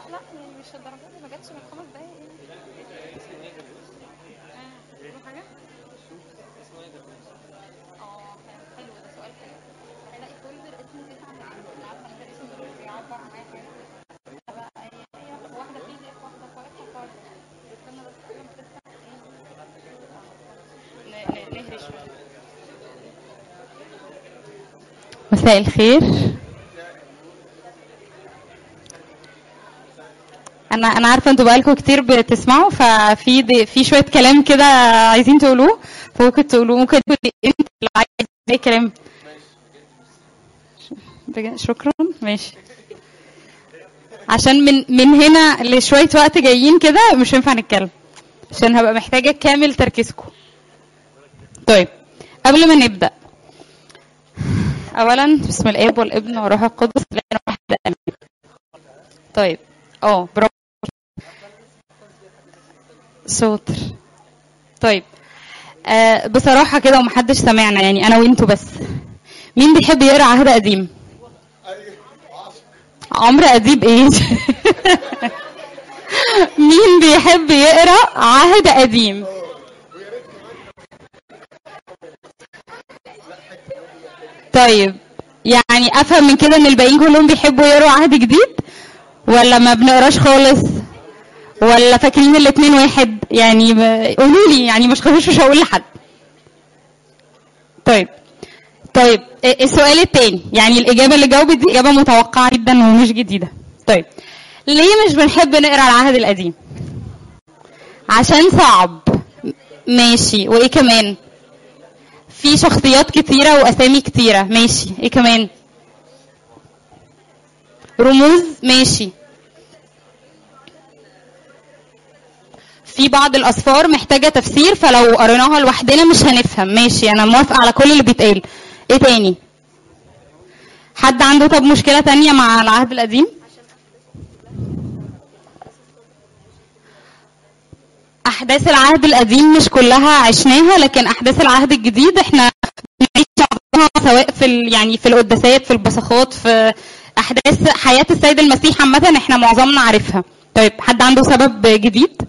لا يعني مش الدرجات دي ما جاتش من خمس دقايق يعني آه، حاجة؟ اه حلو ده سؤال حلو هلاقي فولدر اسمه تسعة من عشرة أنا عارفة ان ده اسم بيعبر عن اي حاجة بقى هي هي واحدة بي دي اف واحدة فايل وكارد استنى بس قبل ما تفتح ايه ن- ن- نهري شوية مساء الخير انا انا عارفه انتوا بقالكم كتير بتسمعوا ففي دي في شويه كلام كده عايزين تقولوه فممكن تقولوه ممكن تقولي انت اللي عايز اي كلام بجد شكرا ماشي عشان من من هنا لشويه وقت جايين كده مش هينفع نتكلم عشان هبقى محتاجه كامل تركيزكم طيب قبل ما نبدا اولا بسم الاب والابن والروح القدس لا واحد امين طيب اه برافو شاطر طيب آه بصراحة كده ومحدش سمعنا يعني أنا وأنتوا بس مين بيحب يقرأ عهد قديم؟ عمرو أديب إيه؟ مين بيحب يقرأ عهد قديم؟ طيب يعني أفهم من كده إن الباقيين كلهم بيحبوا يقروا عهد جديد؟ ولا ما بنقراش خالص؟ ولا فاكرين الاتنين واحد يعني ب- قولوا لي يعني مش خافوش مش هقول لحد طيب طيب ا- السؤال التاني يعني الإجابة اللي جاوبت دي إجابة متوقعة جدا ومش جديدة طيب ليه مش بنحب نقرا العهد القديم عشان صعب م- ماشي وإيه كمان في شخصيات كتيرة وأسامي كتيرة ماشي إيه كمان رموز ماشي في بعض الأسفار محتاجة تفسير فلو قريناها لوحدنا مش هنفهم ماشي أنا موافقة على كل اللي بيتقال إيه تاني حد عنده طب مشكلة تانية مع العهد القديم أحداث العهد القديم مش كلها عشناها لكن أحداث العهد الجديد إحنا بنعيش بعضها سواء في ال... يعني في القداسات في البصخات في أحداث حياة السيد المسيح عامة إحنا معظمنا عارفها طيب حد عنده سبب جديد؟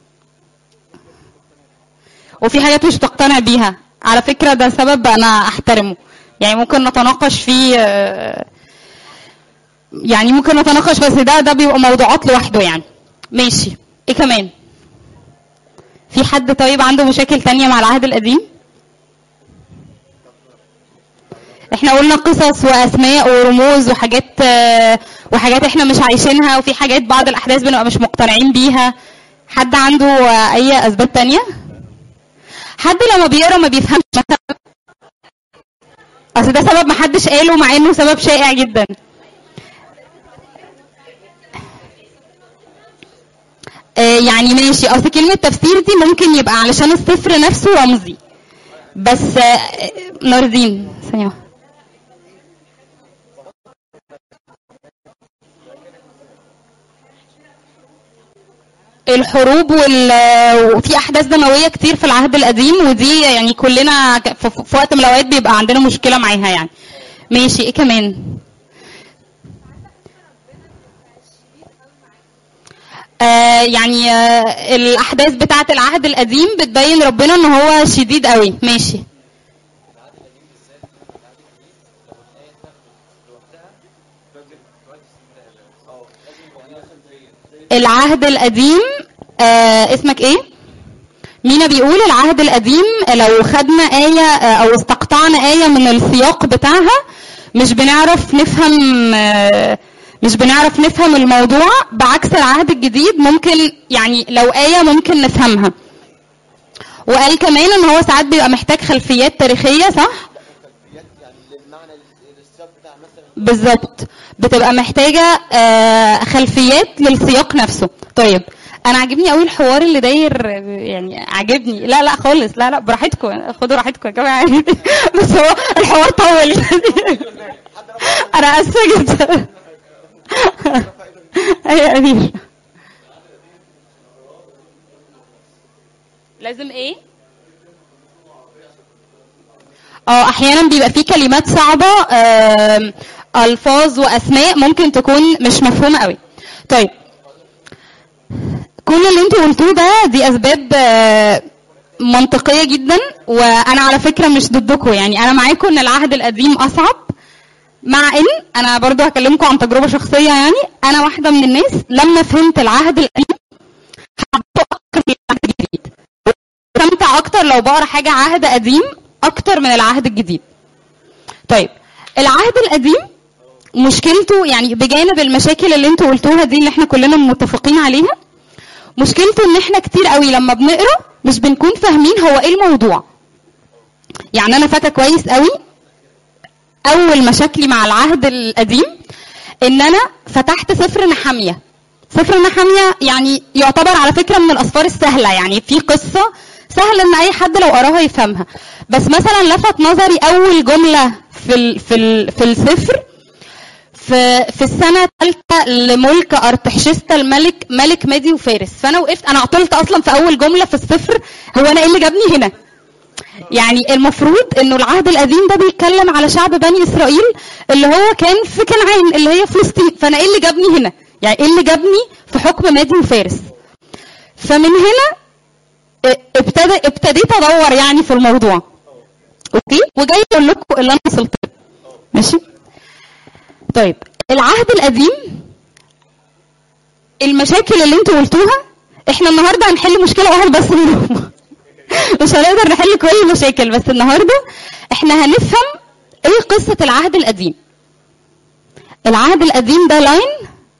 وفي حاجات مش بتقتنع بيها على فكرة ده سبب أنا أحترمه يعني ممكن نتناقش فيه آه، يعني ممكن نتناقش بس ده ده بيبقى موضوعات لوحده يعني ماشي ايه كمان في حد طيب عنده مشاكل تانية مع العهد القديم احنا قلنا قصص واسماء ورموز وحاجات آه، وحاجات احنا مش عايشينها وفي حاجات بعض الاحداث بنبقى مش مقتنعين بيها حد عنده آه، اي اسباب تانية حد لما بيقرا ما بيفهمش مثلا اصل ده سبب محدش قاله مع انه سبب شائع جدا آه، يعني ماشي اصل كلمة تفسير دي ممكن يبقى علشان الصفر نفسه رمزي بس آه، ناردين ثانية واحدة. الحروب وال... وفي احداث دمويه كتير في العهد القديم ودي يعني كلنا ك- في في وقت من الاوقات بيبقى عندنا مشكله معاها يعني ماشي ايه كمان آه يعني آه الاحداث بتاعه العهد القديم بتبين ربنا ان هو شديد قوي ماشي العهد القديم آه اسمك ايه مينا بيقول العهد القديم لو خدنا آية آه، أو استقطعنا آية من السياق بتاعها مش بنعرف نفهم آه، مش بنعرف نفهم الموضوع بعكس العهد الجديد ممكن يعني لو آية ممكن نفهمها وقال كمان ان هو ساعات بيبقى محتاج خلفيات تاريخية صح؟ بالظبط بتبقى محتاجة آه، خلفيات للسياق نفسه طيب انا عاجبني قوي الحوار اللي داير يعني عاجبني لا لا خالص لا لا براحتكم خدوا راحتكم يا جماعه بس هو الحوار طول انا اسفه جدا ايوه امير لازم ايه اه احيانا بيبقى في كلمات صعبه آم، الفاظ واسماء ممكن تكون مش مفهومه قوي طيب كل اللي انتوا قلتوه ده دي اسباب آه، منطقيه جدا وانا على فكره مش ضدكم يعني انا معاكم ان العهد القديم اصعب مع ان انا برضو هكلمكم عن تجربه شخصيه يعني انا واحده من الناس لما فهمت العهد القديم حبيته اكتر من العهد الجديد استمتع اكتر لو بقرا حاجه عهد قديم اكتر من العهد الجديد طيب العهد القديم مشكلته يعني بجانب المشاكل اللي انتوا قلتوها دي اللي احنا كلنا متفقين عليها مشكلته ان احنا كتير قوي لما بنقرا مش بنكون فاهمين هو ايه الموضوع يعني انا فاكره كويس قوي اول مشاكلي مع العهد القديم ان انا فتحت سفر نحاميه سفر نحاميه يعني يعتبر على فكره من الاسفار السهله يعني في قصه سهل ان اي حد لو قراها يفهمها بس مثلا لفت نظري اول جمله في ال في ال في السفر في في السنه الثالثه لملك ارتحشستا الملك ملك مادي وفارس فانا وقفت انا عطلت اصلا في اول جمله في السفر هو انا ايه اللي جابني هنا يعني المفروض انه العهد القديم ده بيتكلم على شعب بني اسرائيل اللي هو كان في كنعان اللي هي فلسطين فانا ايه اللي جابني هنا يعني ايه اللي جابني في حكم مادي وفارس فمن هنا اه، ابتدى ابتديت ادور يعني في الموضوع اوكي وجاي اقول لكم اللي انا وصلت له ماشي طيب العهد القديم المشاكل اللي انتوا قلتوها احنا النهارده هنحل مشكله واحده بس منهم مش هنقدر نحل كل المشاكل بس النهارده احنا هنفهم ايه قصه العهد القديم العهد القديم ده لاين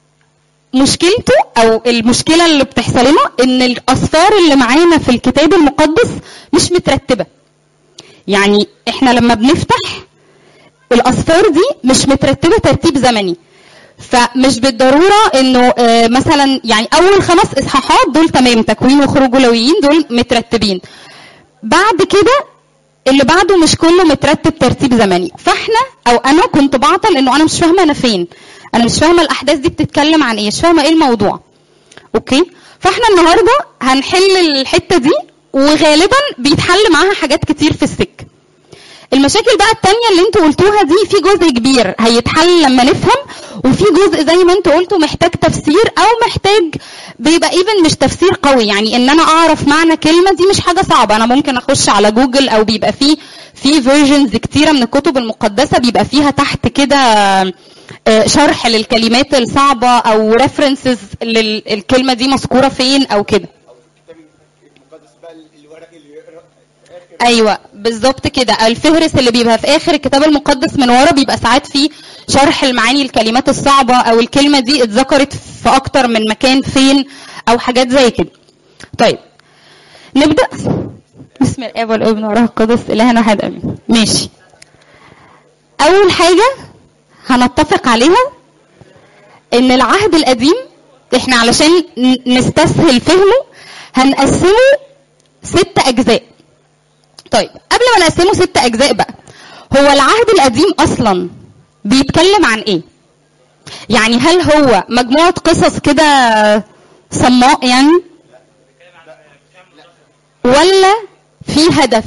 مشكلته او المشكله اللي بتحصل لنا ان الاسفار اللي معانا في الكتاب المقدس مش مترتبه يعني احنا لما بنفتح الاسفار دي مش مترتبه ترتيب زمني فمش بالضروره انه آه، مثلا يعني اول خمس اصحاحات دول تمام تكوين وخروج ولويين دول مترتبين بعد كده اللي بعده مش كله مترتب ترتيب زمني فاحنا او انا كنت بعطل انه انا مش فاهمه انا فين انا مش فاهمه الاحداث دي بتتكلم عن ايه مش فاهمه ايه الموضوع اوكي فاحنا النهارده هنحل الحته دي وغالبا بيتحل معاها حاجات كتير في السكه المشاكل بقى التانية اللي انتوا قلتوها دي في جزء كبير هيتحل لما نفهم وفي جزء زي ما انتوا قلتوا محتاج تفسير او محتاج بيبقى ايفن مش تفسير قوي يعني ان انا اعرف معنى كلمة دي مش حاجة صعبة انا ممكن اخش على جوجل او بيبقى في في فيرجنز كتيرة من الكتب المقدسة بيبقى فيها تحت كده آه، شرح للكلمات الصعبة او ريفرنسز للكلمة دي مذكورة فين او كده الكتاب المقدس بقى الورق اللي يقرا في اخر ايوه بالظبط كده الفهرس اللي بيبقى في اخر الكتاب المقدس من ورا بيبقى ساعات فيه شرح المعاني الكلمات الصعبه او الكلمه دي اتذكرت في اكتر من مكان فين او حاجات زي كده طيب نبدا بسم الاب والابن والروح القدس الهنا واحد امين ماشي اول حاجه هنتفق عليها ان العهد القديم احنا علشان ن- نستسهل فهمه هنقسمه ست اجزاء طيب قبل ما نقسمه ست اجزاء بقى هو العهد القديم اصلا بيتكلم عن ايه يعني هل هو مجموعه قصص كده صماء يعني ولا في هدف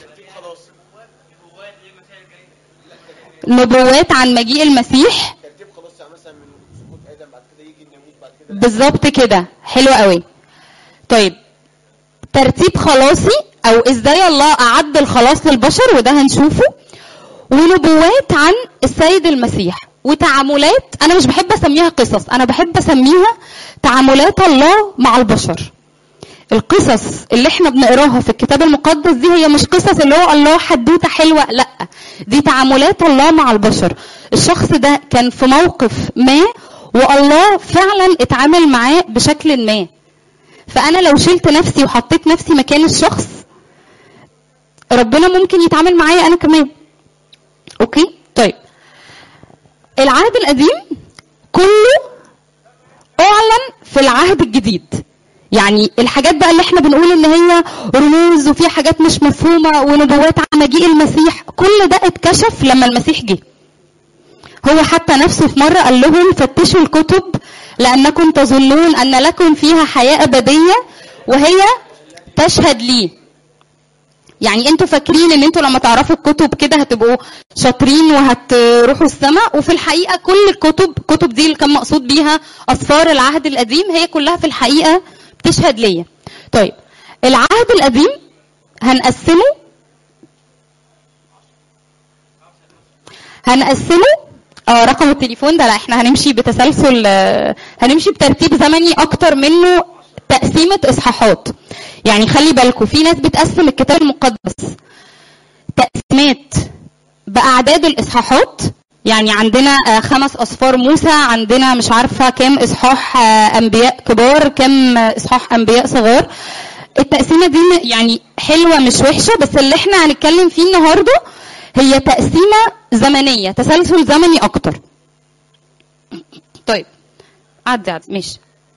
نبوات عن مجيء المسيح ترتيب خلاص يعني مثلا من سقوط ادم بعد كده يجي الناموس بعد كده بالظبط كده حلو قوي طيب ترتيب خلاصي او ازاي الله اعد الخلاص للبشر وده هنشوفه ونبوات عن السيد المسيح وتعاملات انا مش بحب اسميها قصص انا بحب اسميها تعاملات الله مع البشر القصص اللي احنا بنقراها في الكتاب المقدس دي هي مش قصص اللي هو الله حدوته حلوه لا دي تعاملات الله مع البشر الشخص ده كان في موقف ما والله فعلا اتعامل معاه بشكل ما فانا لو شلت نفسي وحطيت نفسي مكان الشخص ربنا ممكن يتعامل معايا انا كمان اوكي طيب العهد القديم كله اعلن في العهد الجديد يعني الحاجات بقى اللي احنا بنقول ان هي رموز وفي حاجات مش مفهومه ونبوات عن مجيء المسيح كل ده اتكشف لما المسيح جه هو حتى نفسه في مرة قال لهم فتشوا الكتب لأنكم تظنون أن لكم فيها حياة أبدية وهي تشهد لي يعني انتوا فاكرين ان انتوا لما تعرفوا الكتب كده هتبقوا شاطرين وهتروحوا السماء وفي الحقيقه كل الكتب الكتب دي اللي كان مقصود بيها اسفار العهد القديم هي كلها في الحقيقه بتشهد ليا طيب العهد القديم هنقسمه هنقسمه اه رقم التليفون ده لا احنا هنمشي بتسلسل آه، هنمشي بترتيب زمني اكتر منه تقسيمة اصحاحات يعني خلي بالكم في ناس بتقسم الكتاب المقدس تقسيمات باعداد الاصحاحات يعني عندنا آه، خمس اصفار موسى عندنا مش عارفه كام اصحاح آه، انبياء كبار كام آه، اصحاح انبياء صغار التقسيمه دي م- يعني حلوه مش وحشه بس اللي احنا هنتكلم فيه النهارده هي تقسيمه زمنيه تسلسل زمني اكتر طيب عدي عدي ماشي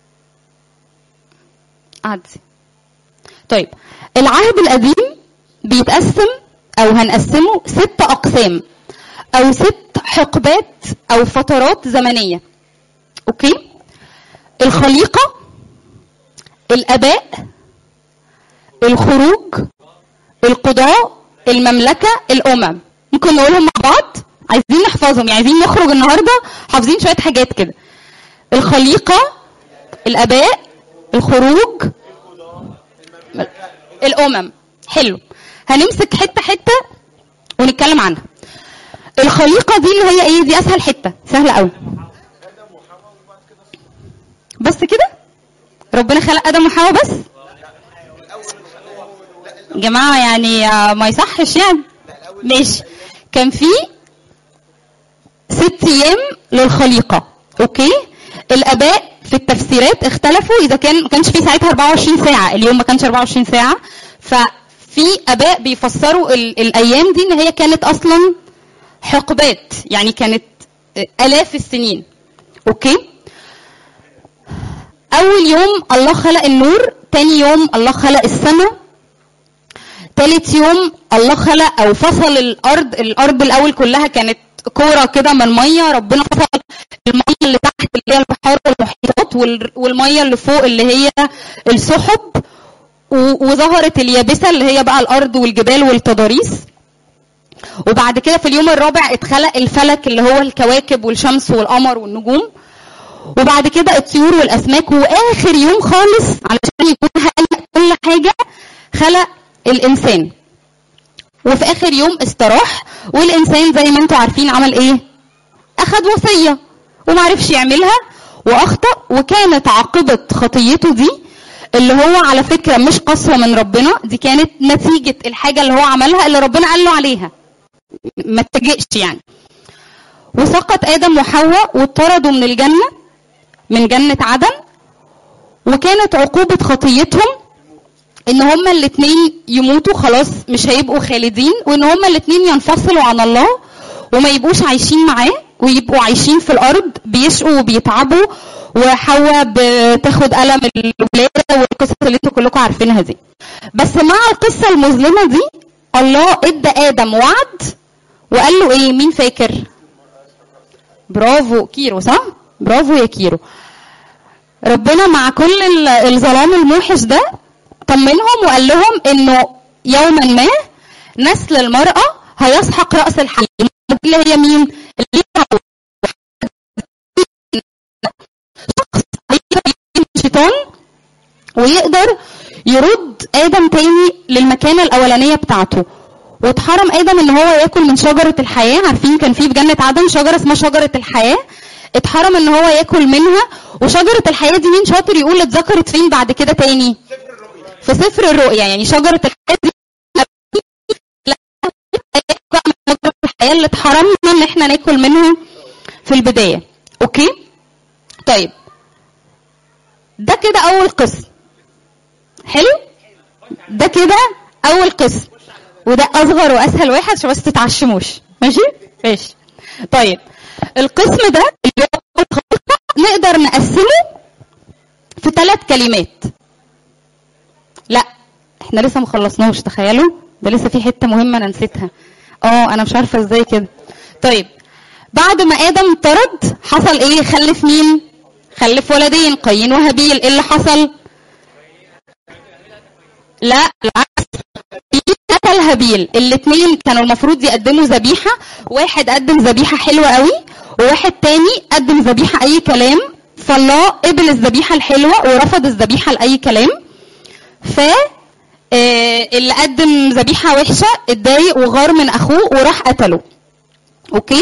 عدي طيب العهد القديم بيتقسم او هنقسمه ست اقسام او ست حقبات او فترات زمنيه اوكي الخليقه الاباء الخروج القضاء المملكه الامم ممكن نقولهم مع بعض عايزين نحفظهم يعني عايزين نخرج النهارده حافظين شويه حاجات كده الخليقه الاباء الخروج الامم حلو هنمسك حته حته ونتكلم عنها الخليقه دي اللي هي ايه دي اسهل حته سهله قوي بس كده ربنا خلق ادم وحواء بس يا جماعه يعني آه، ما يصحش يعني ماشي كان في ست ايام للخليقه اوكي الاباء في التفسيرات اختلفوا اذا كان ما كانش في ساعتها 24 ساعه اليوم ما كانش 24 ساعه ففي اباء بيفسروا ال- الايام دي ان هي كانت اصلا حقبات يعني كانت الاف السنين اوكي اول يوم الله خلق النور تاني يوم الله خلق السماء تالت يوم الله خلق او فصل الارض الارض الاول كلها كانت كوره كده من ميه ربنا فصل الميه اللي تحت اللي هي البحار والمحيطات وال- والميه اللي فوق اللي هي السحب و- وظهرت اليابسه اللي هي بقى الارض والجبال والتضاريس وبعد كده في اليوم الرابع اتخلق الفلك اللي هو الكواكب والشمس والقمر والنجوم وبعد كده الطيور والاسماك واخر يوم خالص علشان يكون خلق كل حاجه خلق الانسان وفي اخر يوم استراح والانسان زي ما انتم عارفين عمل ايه اخذ وصيه ومعرفش يعملها واخطا وكانت عاقبه خطيته دي اللي هو على فكره مش قسوه من ربنا دي كانت نتيجه الحاجه اللي هو عملها اللي ربنا قال له عليها ما اتجئش يعني وسقط ادم وحواء واتطردوا من الجنه من جنه عدن وكانت عقوبه خطيتهم ان هما الاثنين يموتوا خلاص مش هيبقوا خالدين وان هما الاثنين ينفصلوا عن الله وما يبقوش عايشين معاه ويبقوا عايشين في الارض بيشقوا وبيتعبوا وحواء بتاخد الم الولاده والقصص اللي انتوا كلكم عارفينها دي بس مع القصه المظلمه دي الله ادى ادم وعد وقال له ايه مين فاكر برافو كيرو صح برافو يا كيرو ربنا مع كل ال- الظلام الموحش ده طمنهم وقال لهم انه يوما ما نسل المرأة هيسحق رأس الحي اللي هي مين؟ اللي هي شخص الشيطان ويقدر يرد آدم تاني للمكانة الأولانية بتاعته واتحرم آدم إن هو ياكل من شجرة الحياة عارفين كان في في جنة عدن شجرة اسمها شجرة الحياة اتحرم إن هو ياكل منها وشجرة الحياة دي مين شاطر يقول اتذكرت فين بعد كده تاني؟ في سفر الرؤيا يعني شجرة الحياة دي لا شجرة الحياة اللي اتحرمنا ان احنا ناكل منها في البداية اوكي طيب ده كده اول قسم حلو ده كده اول قسم وده اصغر واسهل واحد عشان بس تتعشموش ماشي ماشي طيب القسم ده اللي هو الخليقة نقدر نقسمه في ثلاث كلمات لا احنا لسه ما خلصناش تخيلوا ده لسه في حته مهمه انا نسيتها اه انا مش عارفه ازاي كده طيب بعد ما ادم طرد حصل ايه خلف مين خلف ولدين قايين وهابيل ايه اللي حصل لا العكس قايين قتل هابيل الاثنين كانوا المفروض يقدموا ذبيحه واحد قدم ذبيحه حلوه قوي وواحد تاني قدم ذبيحه اي كلام فالله قبل الذبيحه الحلوه ورفض الذبيحه لاي كلام ف آه، اللي قدم ذبيحه وحشه اتضايق وغار من اخوه وراح قتله اوكي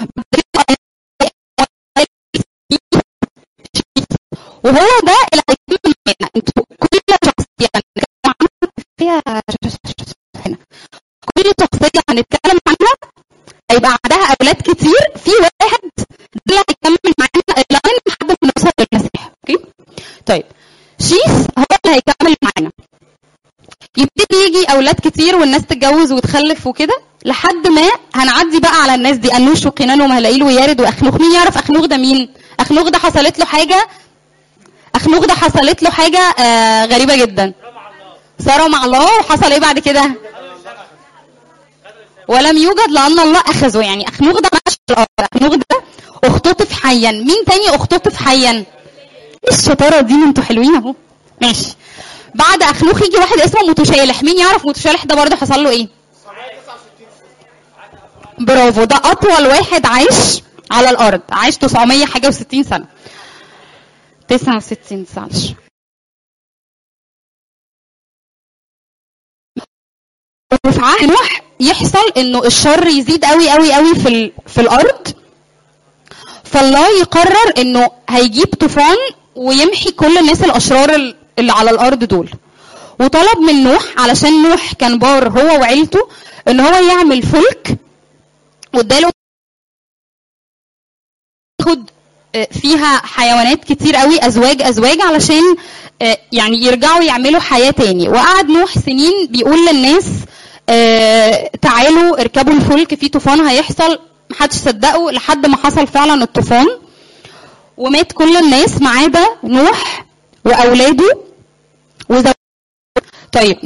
وهو ده اللي هيكمل معانا انتوا كل شخصيه هنتكلم عنها فيها هنا كل شخصيه هنتكلم عنها هيبقى عندها اولاد كتير في واحد ده اللي هيكمل معانا اللاين لحد ما نوصل للمسيح اوكي طيب شيس هو اللي هيكمل معانا يبتدي يجي اولاد كتير والناس تتجوز وتخلف وكده لحد ما هنعدي بقى على الناس دي انوش وقينان ومهلائيل ويارد واخنوخ مين يعرف اخنوخ ده مين اخنوخ ده حصلت له حاجه اخنوخ ده حصلت له حاجه آه غريبه جدا صار مع الله وحصل ايه بعد كده ولم يوجد لان الله اخذه يعني اخنوخ ده ماشي في الارض اخنوخ ده اختطف حيا مين تاني اختطف حيا ايه الشطاره دي ما انتوا حلوين اهو ماشي بعد اخنوخ يجي واحد اسمه متشالح مين يعرف متشالح ده برضه حصل له ايه برافو ده اطول واحد عايش على الارض عايش 900 حاجه و60 سنه 69 سنه وفي عهد نوح يحصل انه الشر يزيد قوي قوي قوي في ال... في الارض فالله يقرر انه هيجيب طوفان ويمحي كل الناس الاشرار ال- اللي على الارض دول وطلب من نوح علشان نوح كان بار هو وعيلته ان هو يعمل فلك واداله ياخد آه، فيها حيوانات كتير قوي ازواج ازواج علشان آه، يعني يرجعوا يعملوا حياه تاني وقعد نوح سنين بيقول للناس آه، تعالوا اركبوا الفلك في طوفان هيحصل محدش صدقه لحد ما حصل فعلا الطوفان ومات كل الناس ما عدا نوح واولاده وزوجته طيب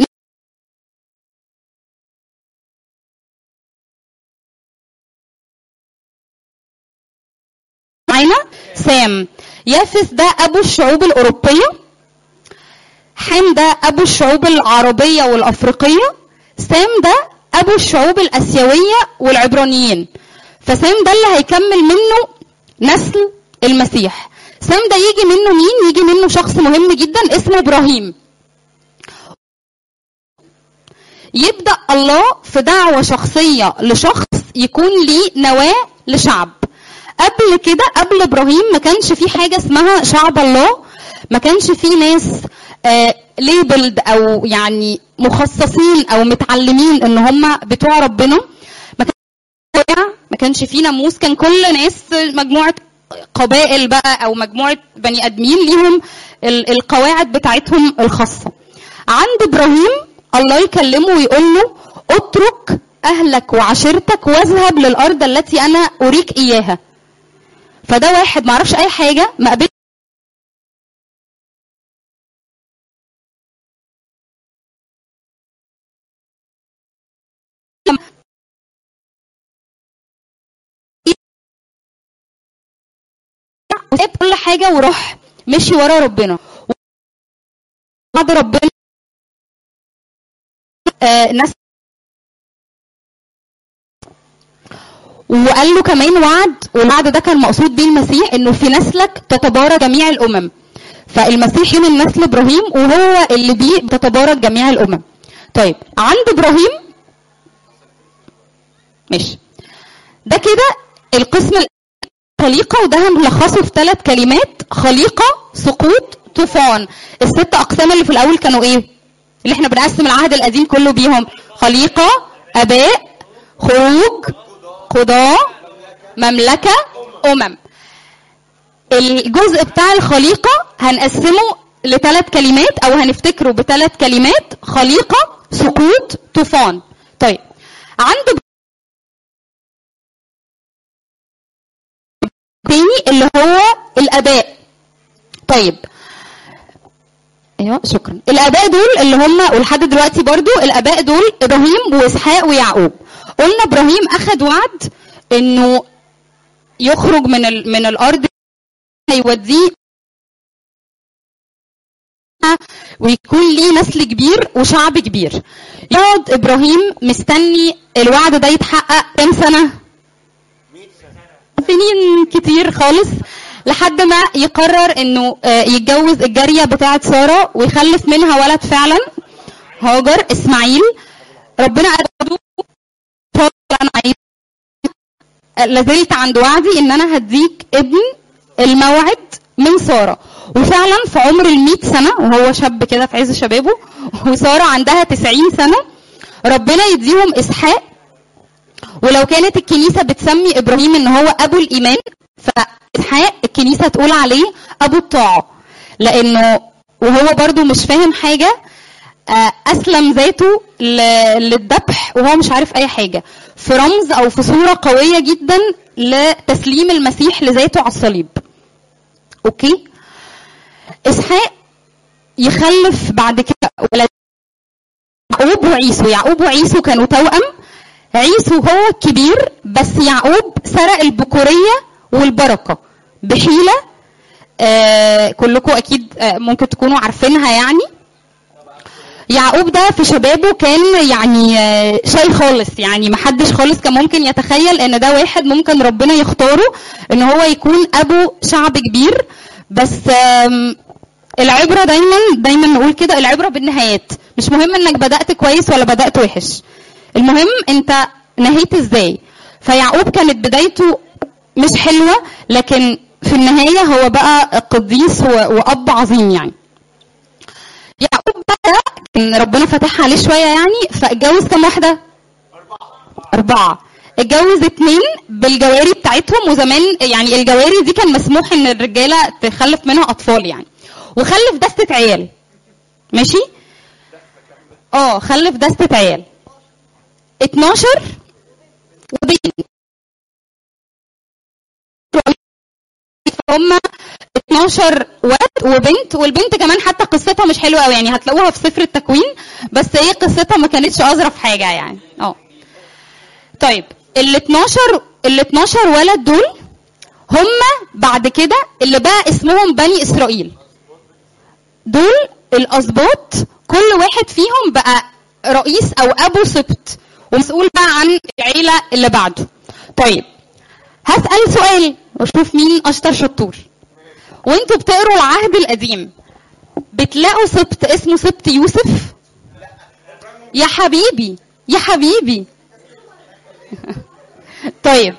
معانا سام يافث ده ابو الشعوب الاوروبيه حام ده ابو الشعوب العربيه والافريقيه سام ده ابو الشعوب الاسيويه والعبرانيين فسام ده اللي هيكمل منه نسل المسيح سام ده يجي منه مين يجي منه شخص مهم جدا اسمه ابراهيم يبدا الله في دعوه شخصيه لشخص يكون ليه نواه لشعب قبل كده قبل ابراهيم ما كانش في حاجه اسمها شعب الله ما كانش في ناس ليبلد او يعني مخصصين او متعلمين ان هم بتوع ربنا ما كانش ما كانش في ناموس كان كل ناس مجموعه قبائل بقى او مجموعه بني ادمين ليهم ال- القواعد بتاعتهم الخاصه عند ابراهيم الله يكلمه ويقول له اترك اهلك وعشيرتك واذهب للارض التي انا اريك اياها فده واحد ما عرفش اي حاجه ما قابلش وساب كل حاجه وراح مشي ورا ربنا بعد ربنا آه ناس وقال له كمان وعد والوعد ده كان مقصود بيه المسيح انه في نسلك تتبارك جميع الامم فالمسيح من نسل ابراهيم وهو اللي بيه تتبارك جميع الامم طيب عند ابراهيم ماشي ده كده القسم خليقة وده هنلخصه في ثلاث كلمات خليقة سقوط طوفان الست أقسام اللي في الأول كانوا إيه؟ اللي احنا بنقسم العهد القديم كله بيهم خليقة آباء خروج قضاء مملكة أمم الجزء بتاع الخليقة هنقسمه لثلاث كلمات أو هنفتكره بثلاث كلمات خليقة سقوط طوفان طيب عند تاني اللي هو الاباء طيب ايوه شكرا الاباء دول اللي هم ولحد دلوقتي برضو الاباء دول ابراهيم واسحاق ويعقوب قلنا ابراهيم اخذ وعد انه يخرج من ال... من الارض هيوديه يبقى ويكون ليه نسل كبير وشعب كبير يقعد ابراهيم مستني الوعد ده يتحقق كام سنه 100 سنه سنين كتير خالص لحد ما يقرر انه آه، يتجوز الجاريه بتاعه ساره ويخلف منها ولد فعلا هاجر اسماعيل ربنا قال له انا عايز لازلت عند وعدي ان انا هديك ابن الموعد من ساره وفعلا في عمر ال سنه وهو شاب كده في عز شبابه وساره عندها 90 سنه ربنا يديهم اسحاق ولو كانت الكنيسه بتسمي ابراهيم ان هو ابو الايمان فاسحاق الكنيسه تقول عليه ابو الطاعه لانه وهو برضو مش فاهم حاجه آه، اسلم ذاته ل- للذبح وهو مش عارف اي حاجه في رمز او في صوره قويه جدا لتسليم المسيح لذاته على الصليب اوكي اسحاق يخلف بعد كده ولد يعقوب وعيسو يعقوب وعيسو كانوا توأم عيسو هو الكبير بس يعقوب سرق البكورية والبركة بحيلة آه كلكم أكيد آه ممكن تكونوا عارفينها يعني يعقوب ده في شبابه كان يعني آه، شاي خالص يعني محدش خالص كان ممكن يتخيل ان ده واحد ممكن ربنا يختاره ان هو يكون ابو شعب كبير بس آم، العبره دايما دايما نقول كده العبره بالنهايات مش مهم انك بدات كويس ولا بدات وحش المهم انت نهيت ازاي فيعقوب كانت بدايته مش حلوه لكن في النهايه هو بقى قديس و- واب عظيم يعني يعقوب بقى كان ربنا فتحها عليه شويه يعني فاتجوز كام واحده أربعة اتجوز اتنين بالجواري بتاعتهم وزمان يعني الجواري دي كان مسموح ان الرجالة تخلف منها أطفال يعني وخلف دستة عيال ماشي اه خلف دستة عيال 12 وبنت هم 12 ولد وبنت والبنت كمان حتى قصتها مش حلوه قوي يعني هتلاقوها في سفر التكوين بس هي قصتها ما كانتش اظرف حاجه يعني اه طيب ال 12 ال 12 ولد دول هم بعد كده اللي بقى اسمهم بني اسرائيل دول الاسباط كل واحد فيهم بقى رئيس او ابو سبط ومسؤول بقى عن العيله اللي بعده طيب هسال سؤال واشوف مين اشطر شطور وانتوا بتقروا العهد القديم بتلاقوا سبط اسمه سبط يوسف يا حبيبي يا حبيبي طيب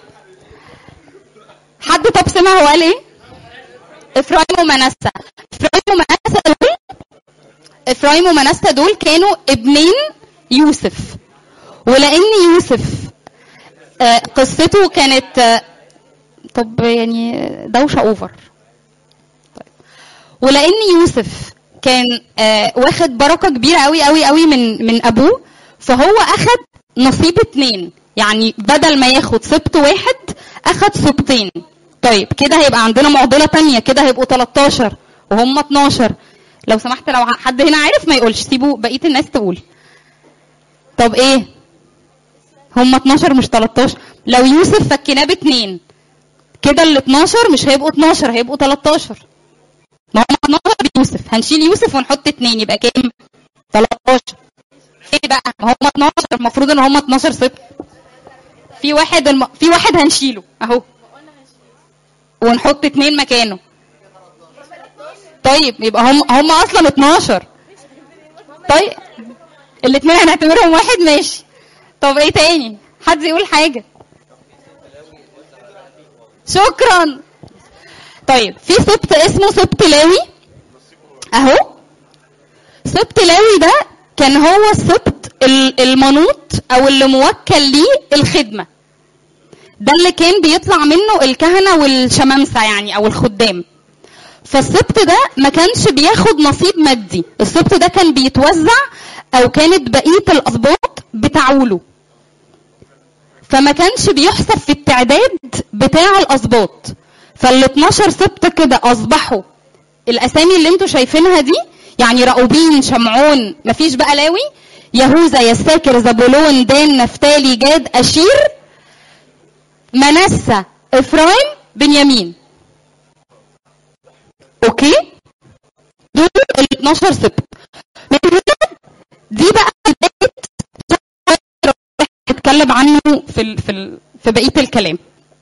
حد طب سمع هو قال ايه افرايم ومنسى افرايم ومنسى دول افرايم ومنسى دول كانوا ابنين يوسف ولان يوسف آه، قصته كانت آه، طب يعني دوشه اوفر طيب. ولان يوسف كان آه، واخد بركه كبيره قوي قوي قوي من من ابوه فهو اخد نصيب اتنين يعني بدل ما ياخد سبط واحد اخد سبطين طيب كده هيبقى عندنا معضله تانية كده هيبقوا 13 وهم 12 لو سمحت لو حد هنا عارف ما يقولش سيبوا بقيه الناس تقول طب ايه هم 12 مش 13 لو يوسف فكناه باتنين كده ال 12 مش هيبقوا 12 هيبقوا 13 ما هم 12 بيوسف هنشيل يوسف ونحط اتنين يبقى كام 13 ايه بقى ما هم 12 المفروض ان هم 12 صفر في واحد الم... في واحد هنشيله اهو ونحط اتنين مكانه طيب يبقى هم هم اصلا 12 طيب الاتنين هنعتبرهم واحد ماشي طب ايه تاني حد يقول حاجه شكرا طيب في سبط اسمه سبط لاوي اهو سبط لاوي ده كان هو السبط ال- المنوط او اللي موكل ليه الخدمه ده اللي كان بيطلع منه الكهنه والشمامسه يعني او الخدام فالسبط ده ما كانش بياخد نصيب مادي السبط ده كان بيتوزع او كانت بقيه الاسباط بتعوله فما كانش بيحسب في التعداد بتاع الاسباط فال 12 سبط كده اصبحوا الاسامي اللي انتوا شايفينها دي يعني راؤوبين شمعون مفيش بقى لاوي يهوذا يساكر زبولون دان نفتالي جاد اشير منسى افرايم بنيامين اوكي دول ال 12 سبت من هنا دي بقى بدايه هتكلم عنه في ال في ال في بقيه الكلام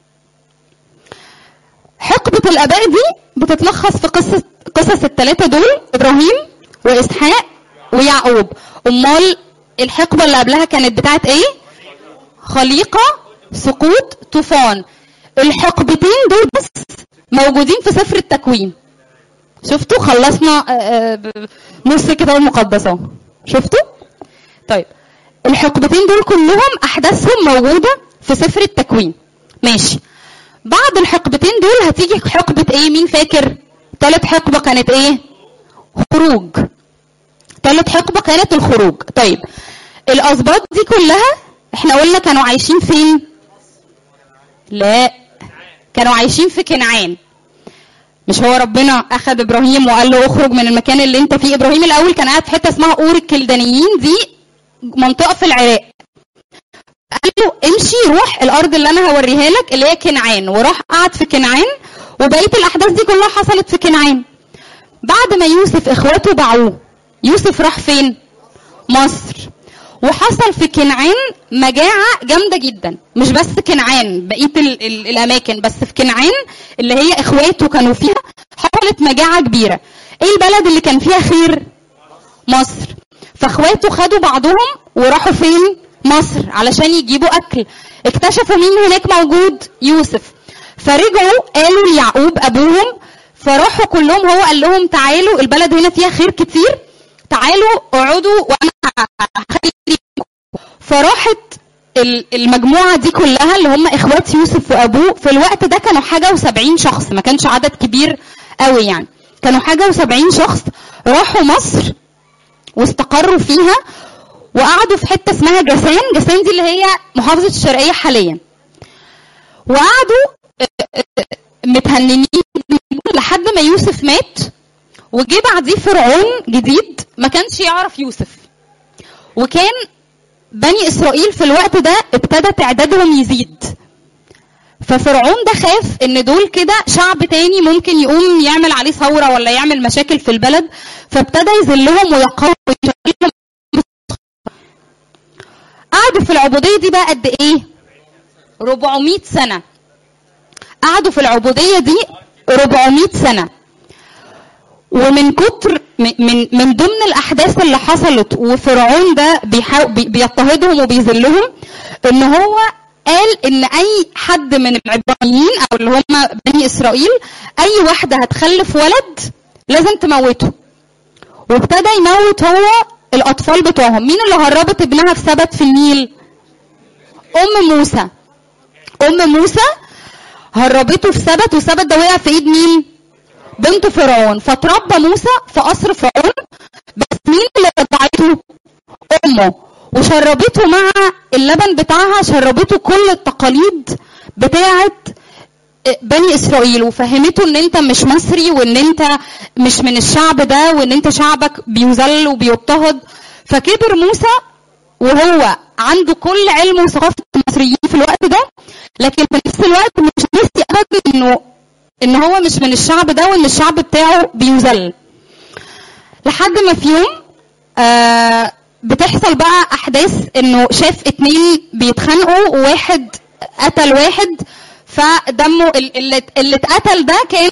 حقبة الآباء دي بتتلخص في قصة قصص الثلاثة دول إبراهيم وإسحاق ويعقوب أمال الحقبة اللي قبلها كانت بتاعت إيه؟ خليقة سقوط طوفان الحقبتين دول بس موجودين في سفر التكوين شفتوا خلصنا آه، آه، ب- نص الكتاب المقدس اهو شفتوا طيب الحقبتين دول كلهم احداثهم موجوده في سفر التكوين ماشي بعد الحقبتين دول هتيجي حقبه ايه مين فاكر تالت حقبه كانت ايه خروج تالت حقبه كانت الخروج طيب الاسباط دي كلها احنا قلنا كانوا عايشين فين لا كانوا عايشين في كنعان مش هو ربنا اخذ ابراهيم وقال له اخرج من المكان اللي انت فيه ابراهيم الاول كان قاعد في حته اسمها اور الكلدانيين دي منطقه في العراق قال له امشي روح الارض اللي انا هوريها لك اللي هي كنعان وراح قعد في كنعان وبقيه الاحداث دي كلها حصلت في كنعان بعد ما يوسف اخواته باعوه يوسف راح فين مصر وحصل في كنعان مجاعة جامدة جدا مش بس كنعان بقية ال ال الأماكن بس في كنعان اللي هي إخواته كانوا فيها حصلت مجاعة كبيرة إيه البلد اللي كان فيها خير مصر فاخواته خدوا بعضهم وراحوا فين مصر علشان يجيبوا أكل اكتشفوا مين هناك موجود يوسف فرجعوا قالوا ليعقوب أبوهم فراحوا كلهم هو قال لهم تعالوا البلد هنا فيها خير كتير تعالوا اقعدوا وانا هخلي فراحت ال- المجموعة دي كلها اللي هم اخوات يوسف وابوه في الوقت ده كانوا حاجة وسبعين شخص ما كانش عدد كبير قوي يعني كانوا حاجة وسبعين شخص راحوا مصر واستقروا فيها وقعدوا في حتة اسمها جسان جسان دي اللي هي محافظة الشرقية حاليا وقعدوا آه، آه، متهننين لحد ما يوسف مات وجه بعديه فرعون جديد ما كانش يعرف يوسف وكان بني اسرائيل في الوقت ده ابتدى تعدادهم يزيد ففرعون ده خاف ان دول كده شعب تاني ممكن يقوم يعمل عليه ثوره ولا يعمل مشاكل في البلد فابتدى يذلهم ويقاوم ويشغلهم قعدوا في العبوديه دي بقى قد ايه 400 سنه قعدوا في العبوديه دي 400 سنه ومن كتر من من من ضمن الاحداث اللي حصلت وفرعون ده بيحاول بي- بيضطهدهم وبيذلهم ان هو قال ان اي حد من العبرانيين او اللي هم بني اسرائيل اي واحده هتخلف ولد لازم تموته وابتدى يموت هو الاطفال بتوعهم مين اللي هربت ابنها في سبت في النيل ام موسى ام موسى هربته في سبت وسبت ده وقع في ايد مين بنت فرعون فتربى موسى في قصر فرعون بس مين اللي رضعته امه وشربته مع اللبن بتاعها شربته كل التقاليد بتاعه بني اسرائيل وفهمته ان انت مش مصري وان انت مش من الشعب ده وان انت شعبك بيذل وبيضطهد فكبر موسى وهو عنده كل علم وثقافه المصريين في الوقت ده لكن في نفس الوقت مش نسي ابدا انه ان هو مش من الشعب ده وان الشعب بتاعه بيذل لحد ما في يوم آه بتحصل بقى احداث انه شاف اتنين بيتخانقوا وواحد قتل واحد فدمه ال- اللي اللي اتقتل ده كان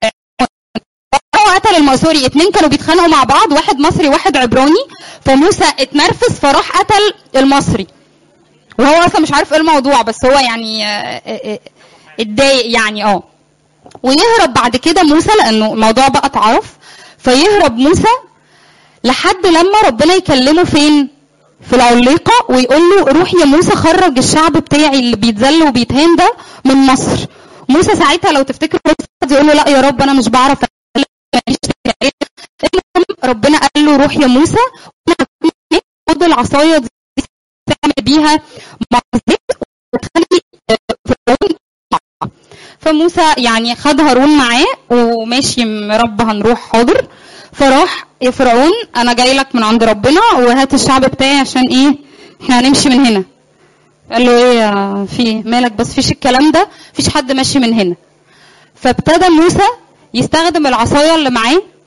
هو قتل المقصوري اتنين كانوا بيتخانقوا مع بعض واحد مصري واحد عبراني فموسى اتنرفز فراح قتل المصري وهو اصلا مش عارف ايه الموضوع بس هو يعني آه، آه، آه، اتضايق يعني اه ويهرب بعد كده موسى لانه الموضوع بقى اتعرف فيهرب موسى لحد لما ربنا يكلمه فين في العليقة ويقول له روح يا موسى خرج الشعب بتاعي اللي بيتذل وبيتهان ده من مصر موسى ساعتها لو تفتكر يقول له لا يا رب انا مش بعرف أتكلم، ماليش دعوة. المهم ربنا قال له روح يا موسى وانا هكون هناك، خد العصايه دي تعمل بيها معجزات وتخلي فرعون يقع. فموسى يعني خد هارون معاه وماشي م- رب هنروح حاضر فراح يا فرعون انا جاي لك من عند ربنا وهات الشعب بتاعي عشان ايه احنا هنمشي من هنا قال له ايه يا في مالك بس فيش الكلام ده فيش حد ماشي من هنا فابتدى موسى يستخدم العصايه اللي معاه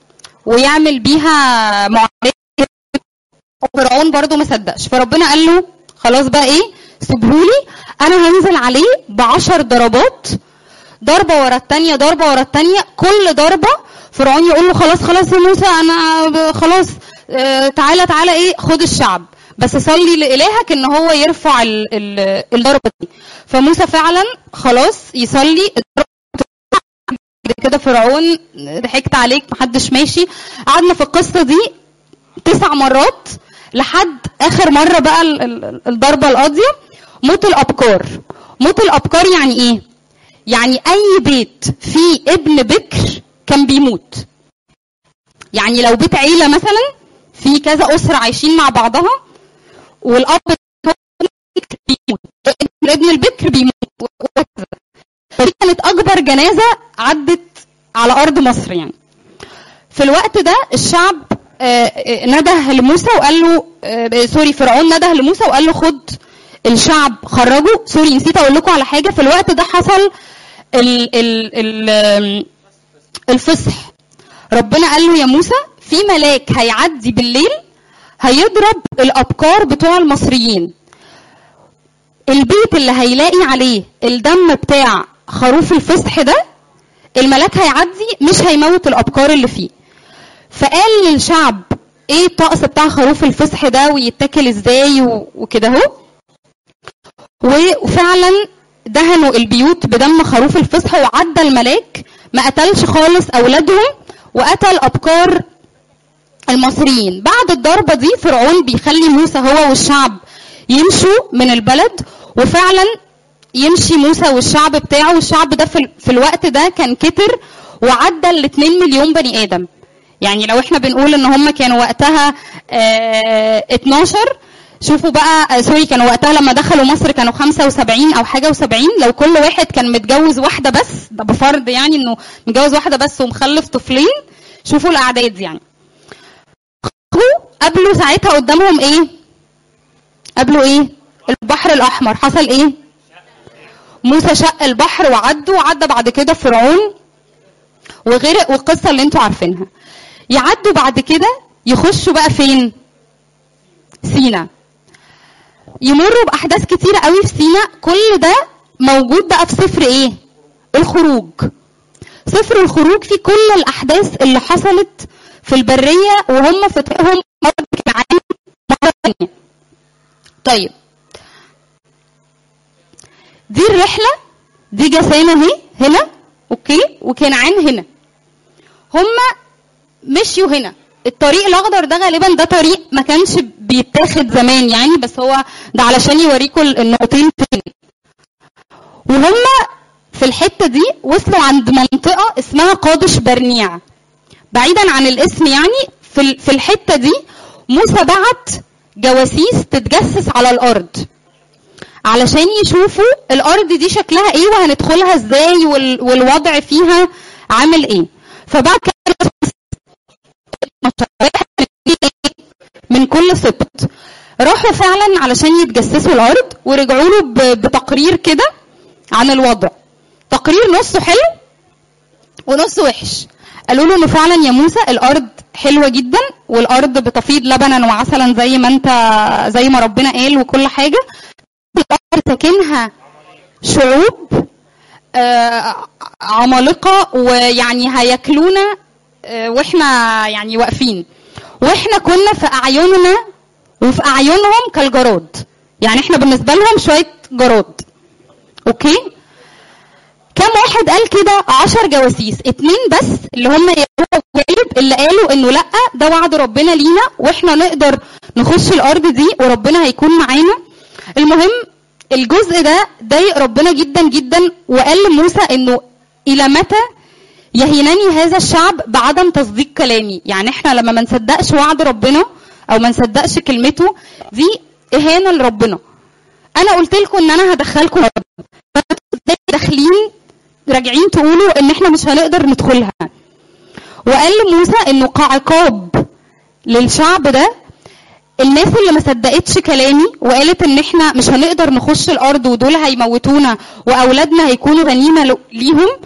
ويعمل بيها معاملات فرعون برضو ما صدقش فربنا قال له خلاص بقى ايه سيبهولي انا هنزل عليه بعشر ضربات ضربه ورا التانية ضربه ورا التانية كل ضربه فرعون يقول له خلاص خلاص يا موسى انا ب- خلاص آه، تعالى تعالى ايه خد الشعب بس صلي لالهك ان هو يرفع ال- ال- الضربه دي فموسى فعلا خلاص يصلي بعد كده فرعون ضحكت عليك محدش ماشي قعدنا في القصه دي تسع مرات لحد اخر مره بقى ال- ال- الضربه القاضيه موت الابكار موت الابكار يعني ايه يعني اي بيت فيه ابن بكر كان بيموت يعني لو بيت عيله مثلا في كذا اسره عايشين مع بعضها والاب بيموت ابن البكر بيموت وهكذا. فدي كانت اكبر جنازه عدت على ارض مصر يعني في الوقت ده الشعب آه، آه، نده لموسى وقال له آه، سوري فرعون نده لموسى وقال له خد الشعب خرجوا سوري نسيت اقول لكم على حاجه في الوقت ده حصل ال ال ال آم، الفصح ربنا قال له يا موسى في ملاك هيعدي بالليل هيضرب الابكار بتوع المصريين البيت اللي هيلاقي عليه الدم بتاع خروف الفصح ده الملاك هيعدي مش هيموت الابكار اللي فيه فقال للشعب ايه الطقس بتاع خروف الفصح ده ويتاكل ازاي و- وكده اهو وفعلا دهنوا البيوت بدم خروف الفصح وعدى الملاك ما قتلش خالص اولادهم وقتل ابكار المصريين بعد الضربه دي فرعون بيخلي موسى هو والشعب يمشوا من البلد وفعلا يمشي موسى والشعب بتاعه والشعب ده في, ال- في الوقت ده كان كتر وعدى ال 2 مليون بني ادم يعني لو احنا بنقول ان هم كانوا وقتها آه 12 شوفوا بقى آه، سوري كانوا وقتها لما دخلوا مصر كانوا 75 او حاجه و70 لو كل واحد كان متجوز واحده بس ده بفرض يعني انه متجوز واحده بس ومخلف طفلين شوفوا الاعداد يعني قبلوا ساعتها قدامهم ايه قبلوا ايه البحر الاحمر حصل ايه موسى شق البحر وعدوا وعدى بعد كده فرعون وغرق والقصه اللي انتوا عارفينها يعدوا بعد كده يخشوا بقى فين سينا يمروا باحداث كتيره قوي في سينا كل ده موجود بقى في سفر ايه الخروج سفر الخروج فيه كل الاحداث اللي حصلت في البريه وهم في طريقهم ارض كنعان مره ثانيه طيب دي الرحله دي جسامه اهي هنا اوكي وكنعان هنا هما مشيوا هنا الطريق الاخضر ده غالبا ده طريق ما كانش بيتاخد زمان يعني بس هو ده علشان يوريكم النقطتين فين وهم في الحته دي وصلوا عند منطقه اسمها قادش برنيع بعيدا عن الاسم يعني في ال- في الحته دي موسى بعت جواسيس تتجسس على الارض علشان يشوفوا الارض دي شكلها ايه وهندخلها ازاي وال- والوضع فيها عامل ايه فبعد كده من كل سبت راحوا فعلا علشان يتجسسوا الارض ورجعوا له ب- بتقرير كده عن الوضع تقرير نصه حلو ونص وحش قالوا له انه فعلا يا موسى الارض حلوه جدا والارض بتفيض لبنا وعسلا زي ما انت زي ما ربنا قال وكل حاجه الارض ساكنها شعوب آه، عمالقه ويعني هياكلونا آه، واحنا يعني واقفين واحنا كنا في اعيننا وفي اعينهم كالجراد يعني احنا بالنسبه لهم شويه جراد اوكي كم واحد قال كده عشر جواسيس اتنين بس اللي هم يهوذا وكالب اللي قالوا انه لا ده وعد ربنا لينا واحنا نقدر نخش الارض دي وربنا هيكون معانا المهم الجزء ده ضايق ربنا جدا جدا وقال لموسى انه الى متى يهينني هذا الشعب بعدم تصديق كلامي يعني احنا لما ما نصدقش وعد ربنا او ما نصدقش كلمته دي اهانه لربنا انا قلت لكم ان انا هدخلكم الأرض. فانتوا ازاي داخلين راجعين تقولوا ان احنا مش هنقدر ندخلها وقال لموسى انه كعقاب للشعب ده الناس اللي ما صدقتش كلامي وقالت ان احنا مش هنقدر نخش الارض ودول هيموتونا واولادنا هيكونوا غنيمه ل- ليهم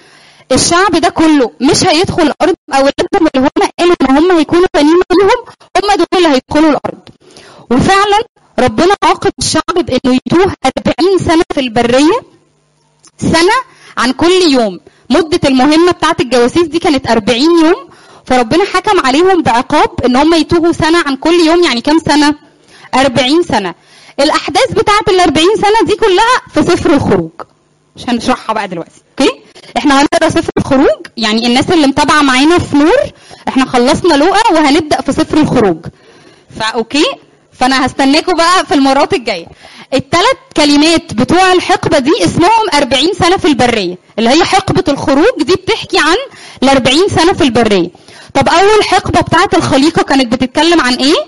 الشعب ده كله مش هيدخل الارض اولادهم اللي هم قالوا ان هم هيكونوا غنيمه ليهم هم دول اللي هيدخلوا الارض وفعلا ربنا عاقب الشعب بانه يتوه 40 سنه في البريه سنه عن كل يوم مده المهمه بتاعت الجواسيس دي كانت 40 يوم فربنا حكم عليهم بعقاب ان هم يتوهوا سنه عن كل يوم يعني كام سنه 40 سنه الاحداث بتاعت ال 40 سنه دي كلها في سفر الخروج مش هنشرحها بقى دلوقتي اوكي احنا هنقرا سفر الخروج يعني الناس اللي متابعه معانا في نور احنا خلصنا لوقا وهنبدا في سفر الخروج فا اوكي فانا هستناكم بقى في المرات الجايه الثلاث كلمات بتوع الحقبه دي اسمهم 40 سنه في البريه اللي هي حقبه الخروج دي بتحكي عن ال 40 سنه في البريه طب اول حقبه بتاعت الخليقه كانت بتتكلم عن ايه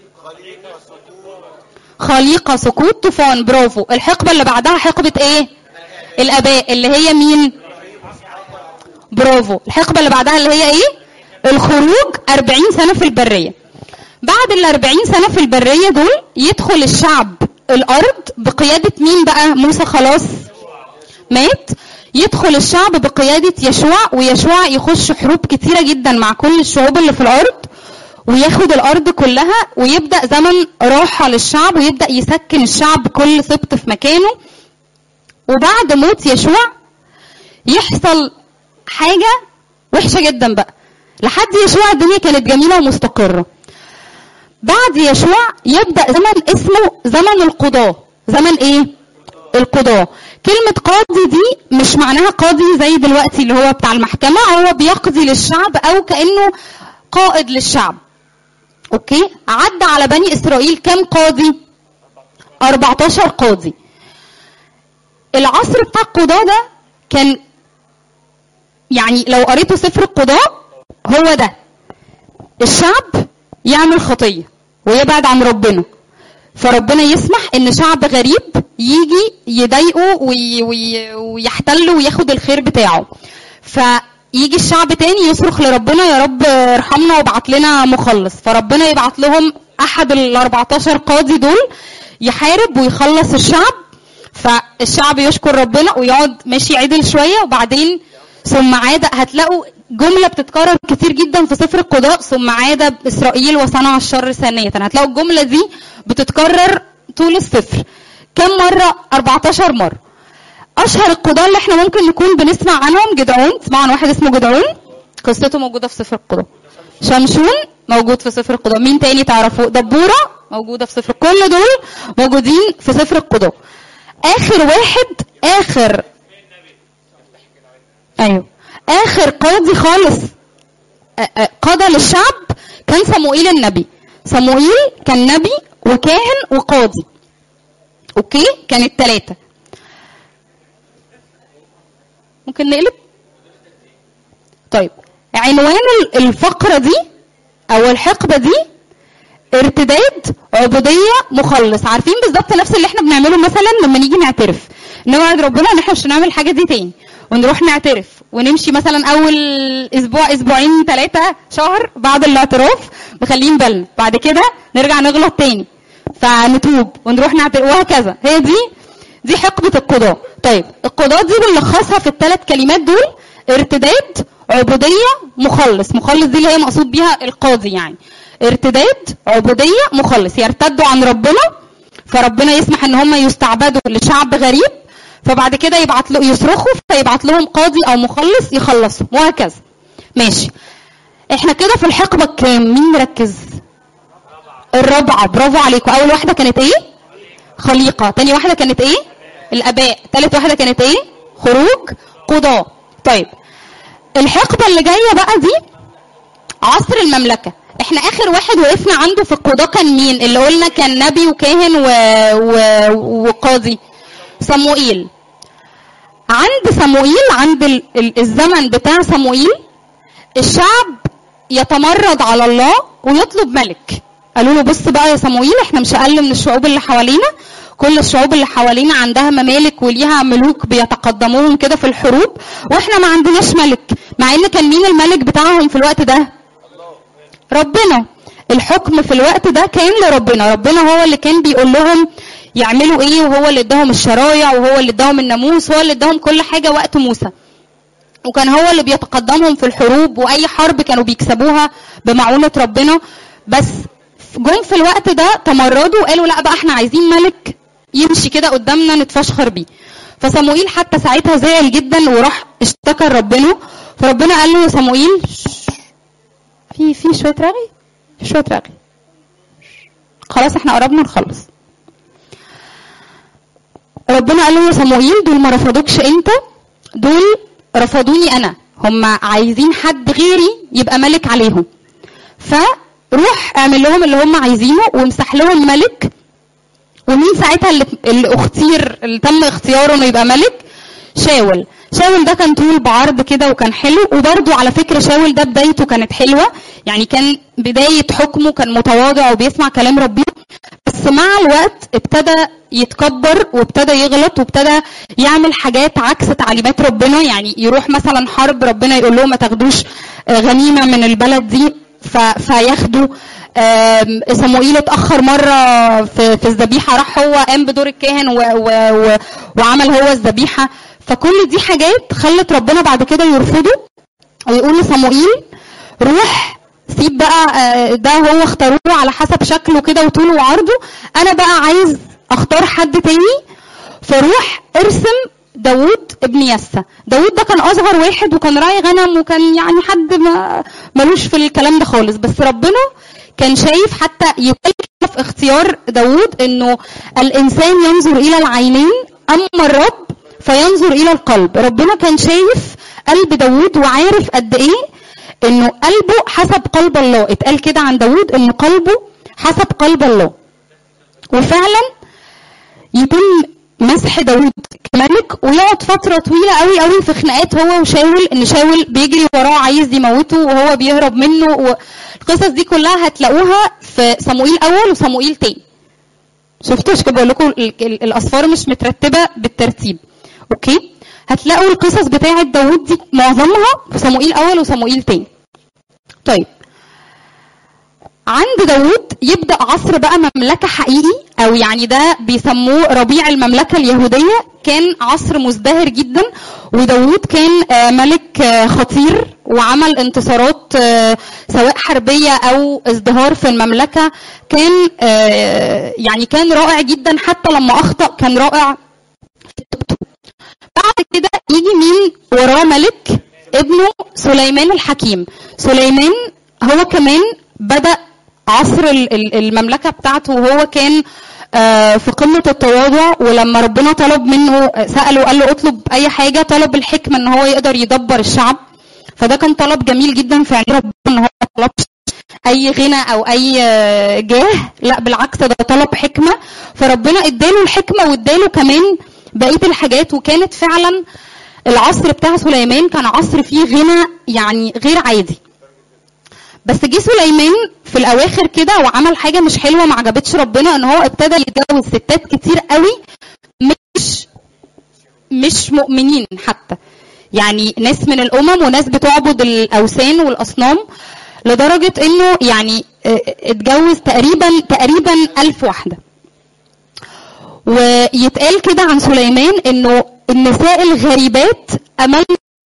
خليقه سقوط طوفان برافو الحقبه اللي بعدها حقبه ايه الاباء اللي هي مين برافو الحقبه اللي بعدها اللي هي ايه الخروج 40 سنه في البريه بعد ال 40 سنه في البريه دول يدخل الشعب الارض بقياده مين بقى موسى خلاص مات يدخل الشعب بقياده يشوع ويشوع يخش حروب كتيره جدا مع كل الشعوب اللي في الارض وياخد الارض كلها ويبدا زمن راحه للشعب ويبدا يسكن الشعب كل سبط في مكانه وبعد موت يشوع يحصل حاجه وحشه جدا بقى لحد يشوع الدنيا كانت جميله ومستقره بعد يشوع يبدا زمن اسمه زمن القضاه زمن ايه القضاه كلمة قاضي دي مش معناها قاضي زي دلوقتي اللي هو بتاع المحكمة هو بيقضي للشعب أو كأنه قائد للشعب أوكي عدى على بني إسرائيل كم قاضي 14 قاضي العصر بتاع القضاة ده كان يعني لو قريتوا سفر القضاء هو ده الشعب يعمل خطية ويبعد عن ربنا فربنا يسمح ان شعب غريب يجي يضايقه وي وي ويحتله وياخد الخير بتاعه فيجي الشعب تاني يصرخ لربنا يا رب ارحمنا وابعت لنا مخلص فربنا يبعت لهم احد ال 14 قاضي دول يحارب ويخلص الشعب فالشعب يشكر ربنا ويقعد ماشي عدل شويه وبعدين ثم عاد هتلاقوا جملة بتتكرر كتير جدا في سفر القضاء ثم عاد إسرائيل وصنع الشر ثانية هتلاقوا الجملة دي بتتكرر طول السفر كم مرة 14 مرة أشهر القضاة اللي احنا ممكن نكون بنسمع عنهم جدعون تسمعوا عن واحد اسمه جدعون قصته موجودة في سفر القضاء شمشون موجود في سفر القضاء مين تاني تعرفوه دبورة موجودة في سفر كل دول موجودين في سفر القضاء آخر واحد آخر ايوه اخر قاضي خالص قضى للشعب كان صموئيل النبي صموئيل كان نبي وكاهن وقاضي اوكي كانت ثلاثة ممكن نقلب طيب عنوان الفقرة دي او الحقبة دي ارتداد عبودية مخلص عارفين بالظبط نفس اللي احنا بنعمله مثلا لما نيجي نعترف نوعد ربنا ان احنا مش هنعمل الحاجة دي تاني ونروح نعترف ونمشي مثلا اول اسبوع اسبوعين ثلاثه شهر بعد الاعتراف مخلين بالنا بعد كده نرجع نغلط تاني فنتوب ونروح نعترف وهكذا هي دي دي حقبه القضاء طيب القضاء دي بنلخصها في الثلاث كلمات دول ارتداد عبوديه مخلص مخلص دي اللي هي مقصود بيها القاضي يعني ارتداد عبوديه مخلص يرتدوا عن ربنا فربنا يسمح ان هم يستعبدوا لشعب غريب فبعد كده يبعت له يصرخوا فيبعت لهم قاضي او مخلص يخلصهم وهكذا ماشي احنا كده في الحقبه الكام مين مركز الرابعه برافو عليكم اول واحده كانت ايه خليقه تاني واحده كانت ايه الاباء تالت واحده كانت ايه خروج قضاء طيب الحقبه اللي جايه بقى دي عصر المملكه احنا اخر واحد وقفنا عنده في القضاء كان مين اللي قلنا كان نبي وكاهن و... و... وقاضي صموئيل عند صموئيل عند الزمن بتاع صموئيل الشعب يتمرد على الله ويطلب ملك قالوا له بص بقى يا صموئيل احنا مش اقل من الشعوب اللي حوالينا كل الشعوب اللي حوالينا عندها ممالك وليها ملوك بيتقدموهم كده في الحروب واحنا ما عندناش ملك مع ان كان مين الملك بتاعهم في الوقت ده ربنا الحكم في الوقت ده كان لربنا ربنا هو اللي كان بيقول لهم يعملوا ايه وهو اللي اداهم الشرايع وهو اللي اداهم الناموس وهو اللي اداهم كل حاجه وقت موسى وكان هو اللي بيتقدمهم في الحروب واي حرب كانوا بيكسبوها بمعونه ربنا بس جم في الوقت ده تمردوا وقالوا لا بقى احنا عايزين ملك يمشي كده قدامنا نتفشخر بيه فصموئيل حتى ساعتها زعل جدا وراح اشتكى لربنا فربنا قال له يا صموئيل في في شويه رغي في شويه رغي خلاص احنا قربنا نخلص ربنا قال له يا صموئيل دول ما رفضوكش انت دول رفضوني انا هم عايزين حد غيري يبقى ملك عليهم فروح اعمل لهم اللي هم عايزينه وامسح لهم ملك ومين ساعتها اللي, اللي اختير اللي تم اختياره انه يبقى ملك شاول شاول ده كان طول بعرض كده وكان حلو وبرده على فكره شاول ده بدايته كانت حلوه يعني كان بدايه حكمه كان متواضع وبيسمع كلام ربنا بس مع الوقت ابتدى يتكبر وابتدى يغلط وابتدى يعمل حاجات عكس تعليمات ربنا يعني يروح مثلا حرب ربنا يقول لهم ما تاخدوش غنيمه من البلد دي ف... فياخدوا آم، صموئيل اتاخر مره في, في الذبيحه راح هو قام بدور الكاهن و... و... و... وعمل هو الذبيحه فكل دي حاجات خلت ربنا بعد كده يرفضه ويقول لصموئيل روح سيب بقى آه، ده هو اختاروه على حسب شكله كده وطوله وعرضه انا بقى عايز اختار حد تاني فروح ارسم داوود ابن يسى داوود ده كان اصغر واحد وكان راعي غنم وكان يعني حد ما ملوش في الكلام ده خالص بس ربنا كان شايف حتى يقال كده في اختيار داوود انه الانسان ينظر الى العينين اما الرب فينظر الى القلب ربنا كان شايف قلب داوود وعارف قد ايه انه قلبه حسب قلب الله اتقال كده عن داوود ان قلبه حسب قلب الله وفعلا يتم مسح داوود كملك ويقعد فترة طويلة قوي قوي في خناقات هو وشاول ان شاول بيجري وراه عايز يموته وهو بيهرب منه والقصص دي كلها هتلاقوها في صموئيل اول وصموئيل تاني شفتوا مش كده بقول لكم ال- ال- الاصفار مش مترتبة بالترتيب اوكي هتلاقوا القصص بتاعة داوود دي معظمها في صموئيل اول وصموئيل تاني طيب عند داوود يبدا عصر بقى مملكه حقيقي او يعني ده بيسموه ربيع المملكه اليهوديه كان عصر مزدهر جدا وداوود كان آه، ملك آه، خطير وعمل انتصارات آه، سواء حربيه او ازدهار في المملكه كان آه، يعني كان رائع جدا حتى لما اخطا كان رائع في التوبته. بعد كده يجي مين وراه ملك ابنه سليمان الحكيم سليمان هو كمان بدأ عصر ال- ال- المملكة بتاعته وهو كان آه، في قمة التواضع ولما ربنا طلب منه آه، سأله قال له اطلب أي حاجة طلب الحكمة إن هو يقدر يدبر الشعب فده كان طلب جميل جدا في عين ربنا إن هو ما طلبش أي غنى أو أي آه، جاه لا بالعكس ده طلب حكمة فربنا اداله الحكمة واداله كمان بقية الحاجات وكانت فعلا العصر بتاع سليمان كان عصر فيه غنى يعني غير عادي بس جه سليمان في الاواخر كده وعمل حاجه مش حلوه ما عجبتش ربنا ان هو ابتدى يتجوز ستات كتير قوي مش مش مؤمنين حتى يعني ناس من الامم وناس بتعبد الاوثان والاصنام لدرجه انه يعني اه، اتجوز تقريبا تقريبا ألف واحده ويتقال كده عن سليمان انه النساء الغريبات امام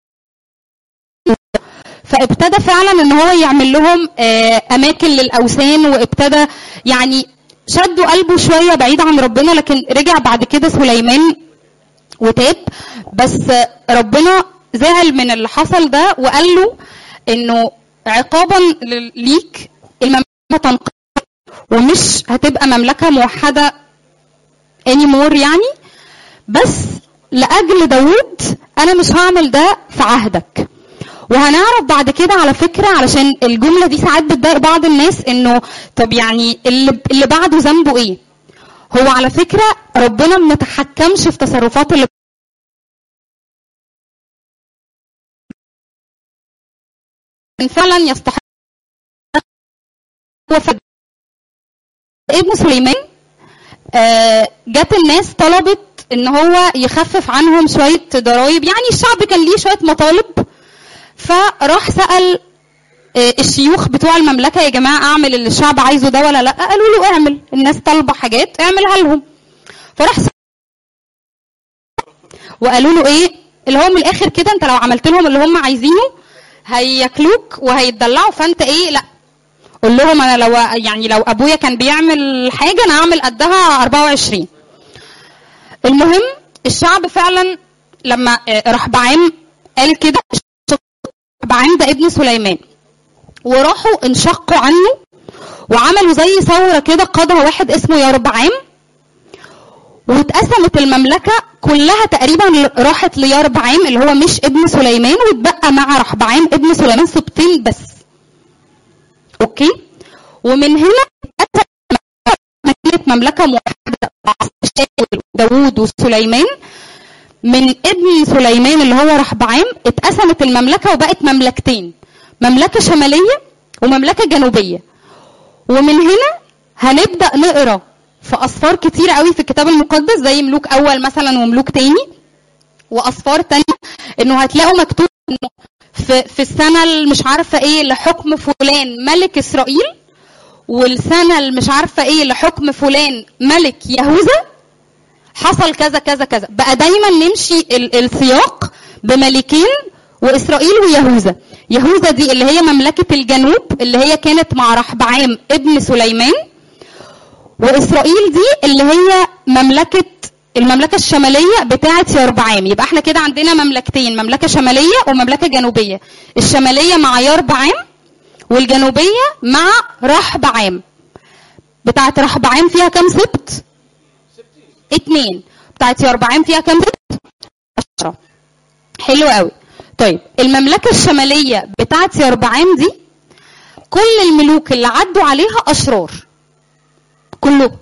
فابتدى فعلا ان هو يعمل لهم آه، اماكن للاوثان وابتدى يعني شدوا قلبه شويه بعيد عن ربنا لكن رجع بعد كده سليمان وتاب بس ربنا زعل من اللي حصل ده وقال له انه عقابا ل- ليك المملكه تنقسم ومش هتبقى مملكه موحده anymore يعني بس لاجل داوود انا مش هعمل ده في عهدك وهنعرف بعد كده على فكره علشان الجمله دي ساعات بتضايق بعض الناس انه طب يعني اللي اللي بعده ذنبه ايه؟ هو على فكره ربنا ما تحكمش في تصرفات اللي كان فعلا يستحق هو ف- ابن سليمان آه، جت الناس طلبت ان هو يخفف عنهم شويه ضرائب يعني الشعب كان ليه شويه مطالب فراح سال آه، الشيوخ بتوع المملكه يا جماعه اعمل اللي الشعب عايزه ده ولا لا قالوا له اعمل الناس طالبه حاجات اعملها لهم فراح سأل وقالوا له ايه اللي هو من الاخر كده انت لو عملت لهم اللي هم عايزينه هياكلوك وهيتدلعوا فانت ايه لا قول لهم انا لو يعني لو ابويا كان بيعمل حاجه انا اعمل قدها 24 المهم الشعب فعلا لما آه، رحبعام قال كده رحبعام ده ابن سليمان وراحوا انشقوا عنه وعملوا زي ثوره كده قادها واحد اسمه يربعام واتقسمت المملكه كلها تقريبا راحت ليربعام اللي هو مش ابن سليمان واتبقى مع رحبعام ابن سليمان سبطين بس اوكي ومن هنا اتقسم كانت مملكه موحده شاول وداوود وسليمان من ابن سليمان اللي هو رحبعام اتقسمت المملكه وبقت مملكتين مملكه شماليه ومملكه جنوبيه ومن هنا هنبدا نقرا في اسفار كتيره قوي في الكتاب المقدس زي ملوك اول مثلا وملوك تاني واسفار تانية انه هتلاقوا مكتوب انه في, في السنه اللي مش عارفه ايه لحكم فلان ملك اسرائيل والسنه اللي مش عارفه ايه لحكم فلان ملك يهوذا حصل كذا كذا كذا بقى دايما نمشي ال- السياق بملكين واسرائيل ويهوذا يهوذا دي اللي هي مملكه الجنوب اللي هي كانت مع رحبعام ابن سليمان واسرائيل دي اللي هي مملكه المملكه الشماليه بتاعه يربعام يبقى احنا كده عندنا مملكتين مملكه شماليه ومملكه جنوبيه الشماليه مع يربعام والجنوبيه مع رحبعام بتاعه رحبعام فيها كام سبت اتنين بتاعت يربعين فيها كام بيت؟ عشرة حلو قوي طيب المملكة الشمالية بتاعت يربعين دي كل الملوك اللي عدوا عليها أشرار كلهم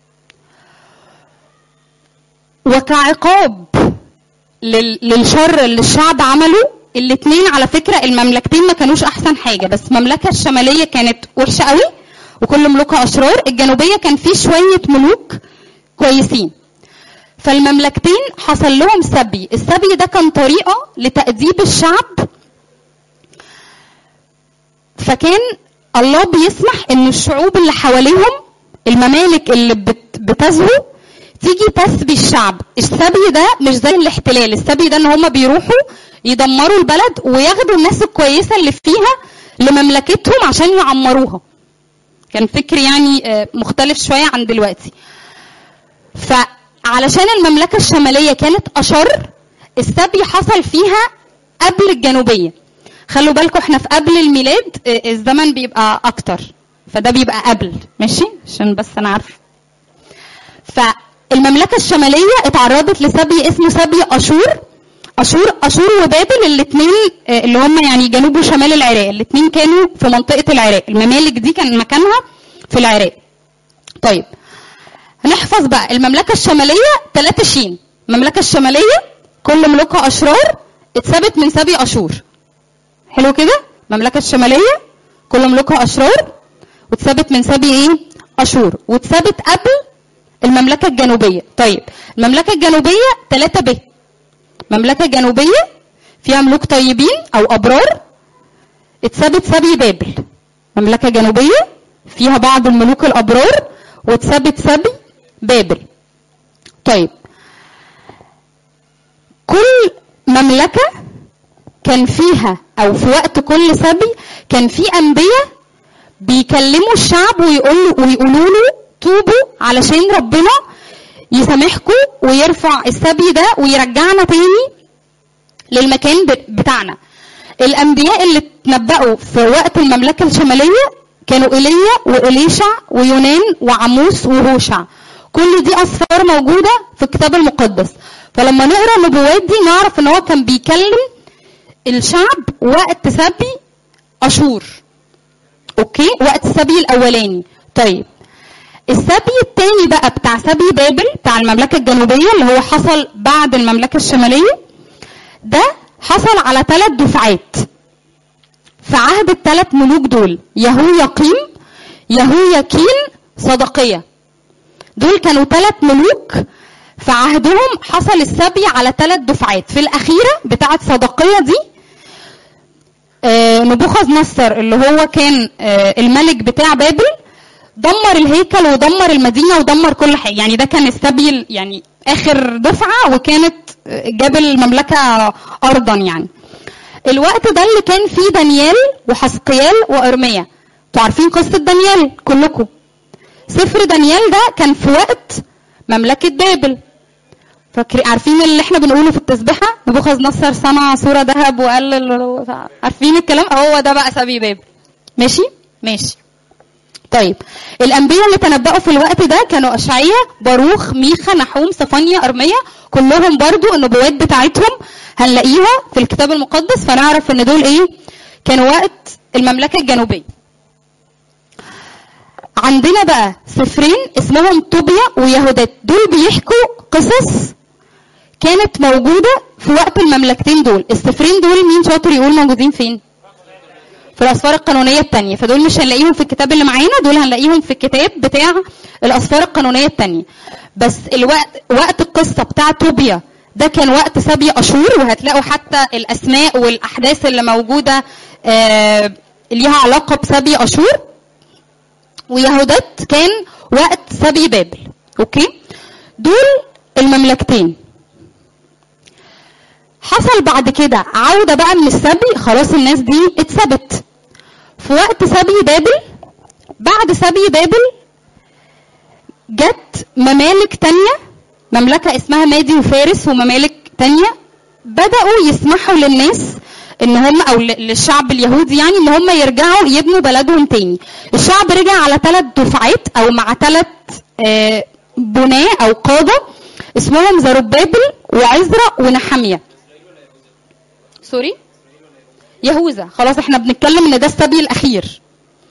وكعقاب لل- للشر اللي الشعب عمله الاتنين على فكرة المملكتين ما كانوش أحسن حاجة بس المملكة الشمالية كانت وحشة قوي وكل ملوكها أشرار الجنوبية كان في شوية ملوك كويسين فالمملكتين حصل لهم سبي السبي ده كان طريقة لتأديب الشعب فكان الله بيسمح ان الشعوب اللي حواليهم الممالك اللي بت- بتزهو تيجي تسبي الشعب السبي ده مش زي الاحتلال السبي ده ان هم بيروحوا يدمروا البلد وياخدوا الناس الكويسة اللي فيها لمملكتهم عشان يعمروها كان فكر يعني آه، مختلف شوية عن دلوقتي فعلشان المملكة الشمالية كانت أشر السبي حصل فيها قبل الجنوبية خلوا بالكم احنا في قبل الميلاد اه، الزمن بيبقى أكتر فده بيبقى قبل ماشي عشان بس أنا عارفة فالمملكة الشمالية اتعرضت لسبي اسمه سبي أشور أشور أشور وبابل الاثنين اللي هم يعني جنوب وشمال العراق الاثنين كانوا في منطقة العراق الممالك دي كان مكانها في العراق طيب هنحفظ بقى المملكة الشمالية ثلاثة شين المملكة الشمالية كل ملوكها أشرار اتثبت من سبي أشور حلو كده المملكة الشمالية كل ملوكها أشرار واتثبت من سبي ايه أشور واتثبت قبل المملكة الجنوبية طيب المملكة الجنوبية ثلاثة ب مملكة جنوبية فيها ملوك طيبين أو أبرار اتثبت سبي بابل مملكة جنوبية فيها بعض الملوك الأبرار واتثبت سبي بابل طيب كل مملكة كان فيها أو في وقت كل سبي كان في أنبياء بيكلموا الشعب ويقولوا ويقولوا له توبوا علشان ربنا يسامحكم ويرفع السبي ده ويرجعنا تاني للمكان ب- بتاعنا الانبياء اللي اتنبأوا في وقت المملكه الشماليه كانوا ايليا واليشع ويونان وعموس وهوشع كل دي اسفار موجوده في الكتاب المقدس فلما نقرا النبوات دي نعرف ان هو كان بيكلم الشعب وقت سبي اشور اوكي وقت السبي الاولاني طيب السبي الثاني بقى بتاع سبي بابل بتاع المملكه الجنوبيه اللي هو حصل بعد المملكه الشماليه ده حصل على ثلاث دفعات في عهد الثلاث ملوك دول يهو يقيم يهو يكين صدقية دول كانوا ثلاث ملوك في عهدهم حصل السبي على ثلاث دفعات في الأخيرة بتاعت صدقية دي آه، نبوخذ نصر اللي هو كان آه، الملك بتاع بابل دمر الهيكل ودمر المدينه ودمر كل حاجه يعني ده كان السبي ال- يعني اخر دفعه وكانت جاب المملكه ارضا يعني الوقت ده اللي كان فيه دانيال وحسقيال وارميا انتوا عارفين قصه دانيال كلكم سفر دانيال ده كان في وقت مملكه بابل فاكرين عارفين اللي احنا بنقوله في التسبيحه نبوخذ نصر صنع صوره ذهب وقال ال- عارفين الكلام هو ده بقى سبي بابل ماشي ماشي طيب الانبياء اللي تنبأوا في الوقت ده كانوا اشعياء باروخ ميخا نحوم صفانيا ارميا كلهم برضو النبوات بتاعتهم هنلاقيها في الكتاب المقدس فنعرف ان دول ايه كانوا وقت المملكه الجنوبيه عندنا بقى سفرين اسمهم طوبيا ويهودات دول بيحكوا قصص كانت موجودة في وقت المملكتين دول السفرين دول مين شاطر يقول موجودين فين في الأسفار القانونية التانية فدول مش هنلاقيهم في الكتاب اللي معانا دول هنلاقيهم في الكتاب بتاع الأسفار القانونية التانية بس الوقت وقت القصة بتاع طوبيا ده كان وقت سبي أشور وهتلاقوا حتى الأسماء والأحداث اللي موجودة آه ليها علاقة بسبي أشور ويهودات كان وقت سبي بابل اوكي دول المملكتين حصل بعد كده عودة بقى من السبي خلاص الناس دي اتثبت في وقت سبي بابل بعد سبي بابل جت ممالك تانية مملكة اسمها مادي وفارس وممالك تانية بدأوا يسمحوا للناس ان هم او ل- للشعب اليهودي يعني ان هم يرجعوا يبنوا بلدهم تاني الشعب رجع على ثلاث دفعات او مع ثلاث بناة او قادة اسمهم زربابل وعزرا ونحمية سوري يهوذا خلاص احنا بنتكلم ان ده السبي الاخير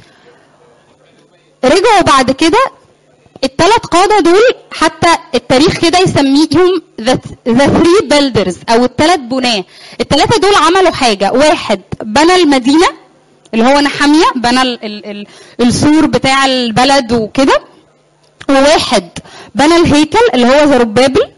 رجعوا بعد كده الثلاث قادة دول حتى التاريخ كده يسميهم ذا ثري بيلدرز او الثلاث بناة الثلاثة دول عملوا حاجة واحد بنى المدينة اللي هو نحامية بنى ال ال ال السور بتاع البلد وكده وواحد بنى الهيكل اللي هو زربابل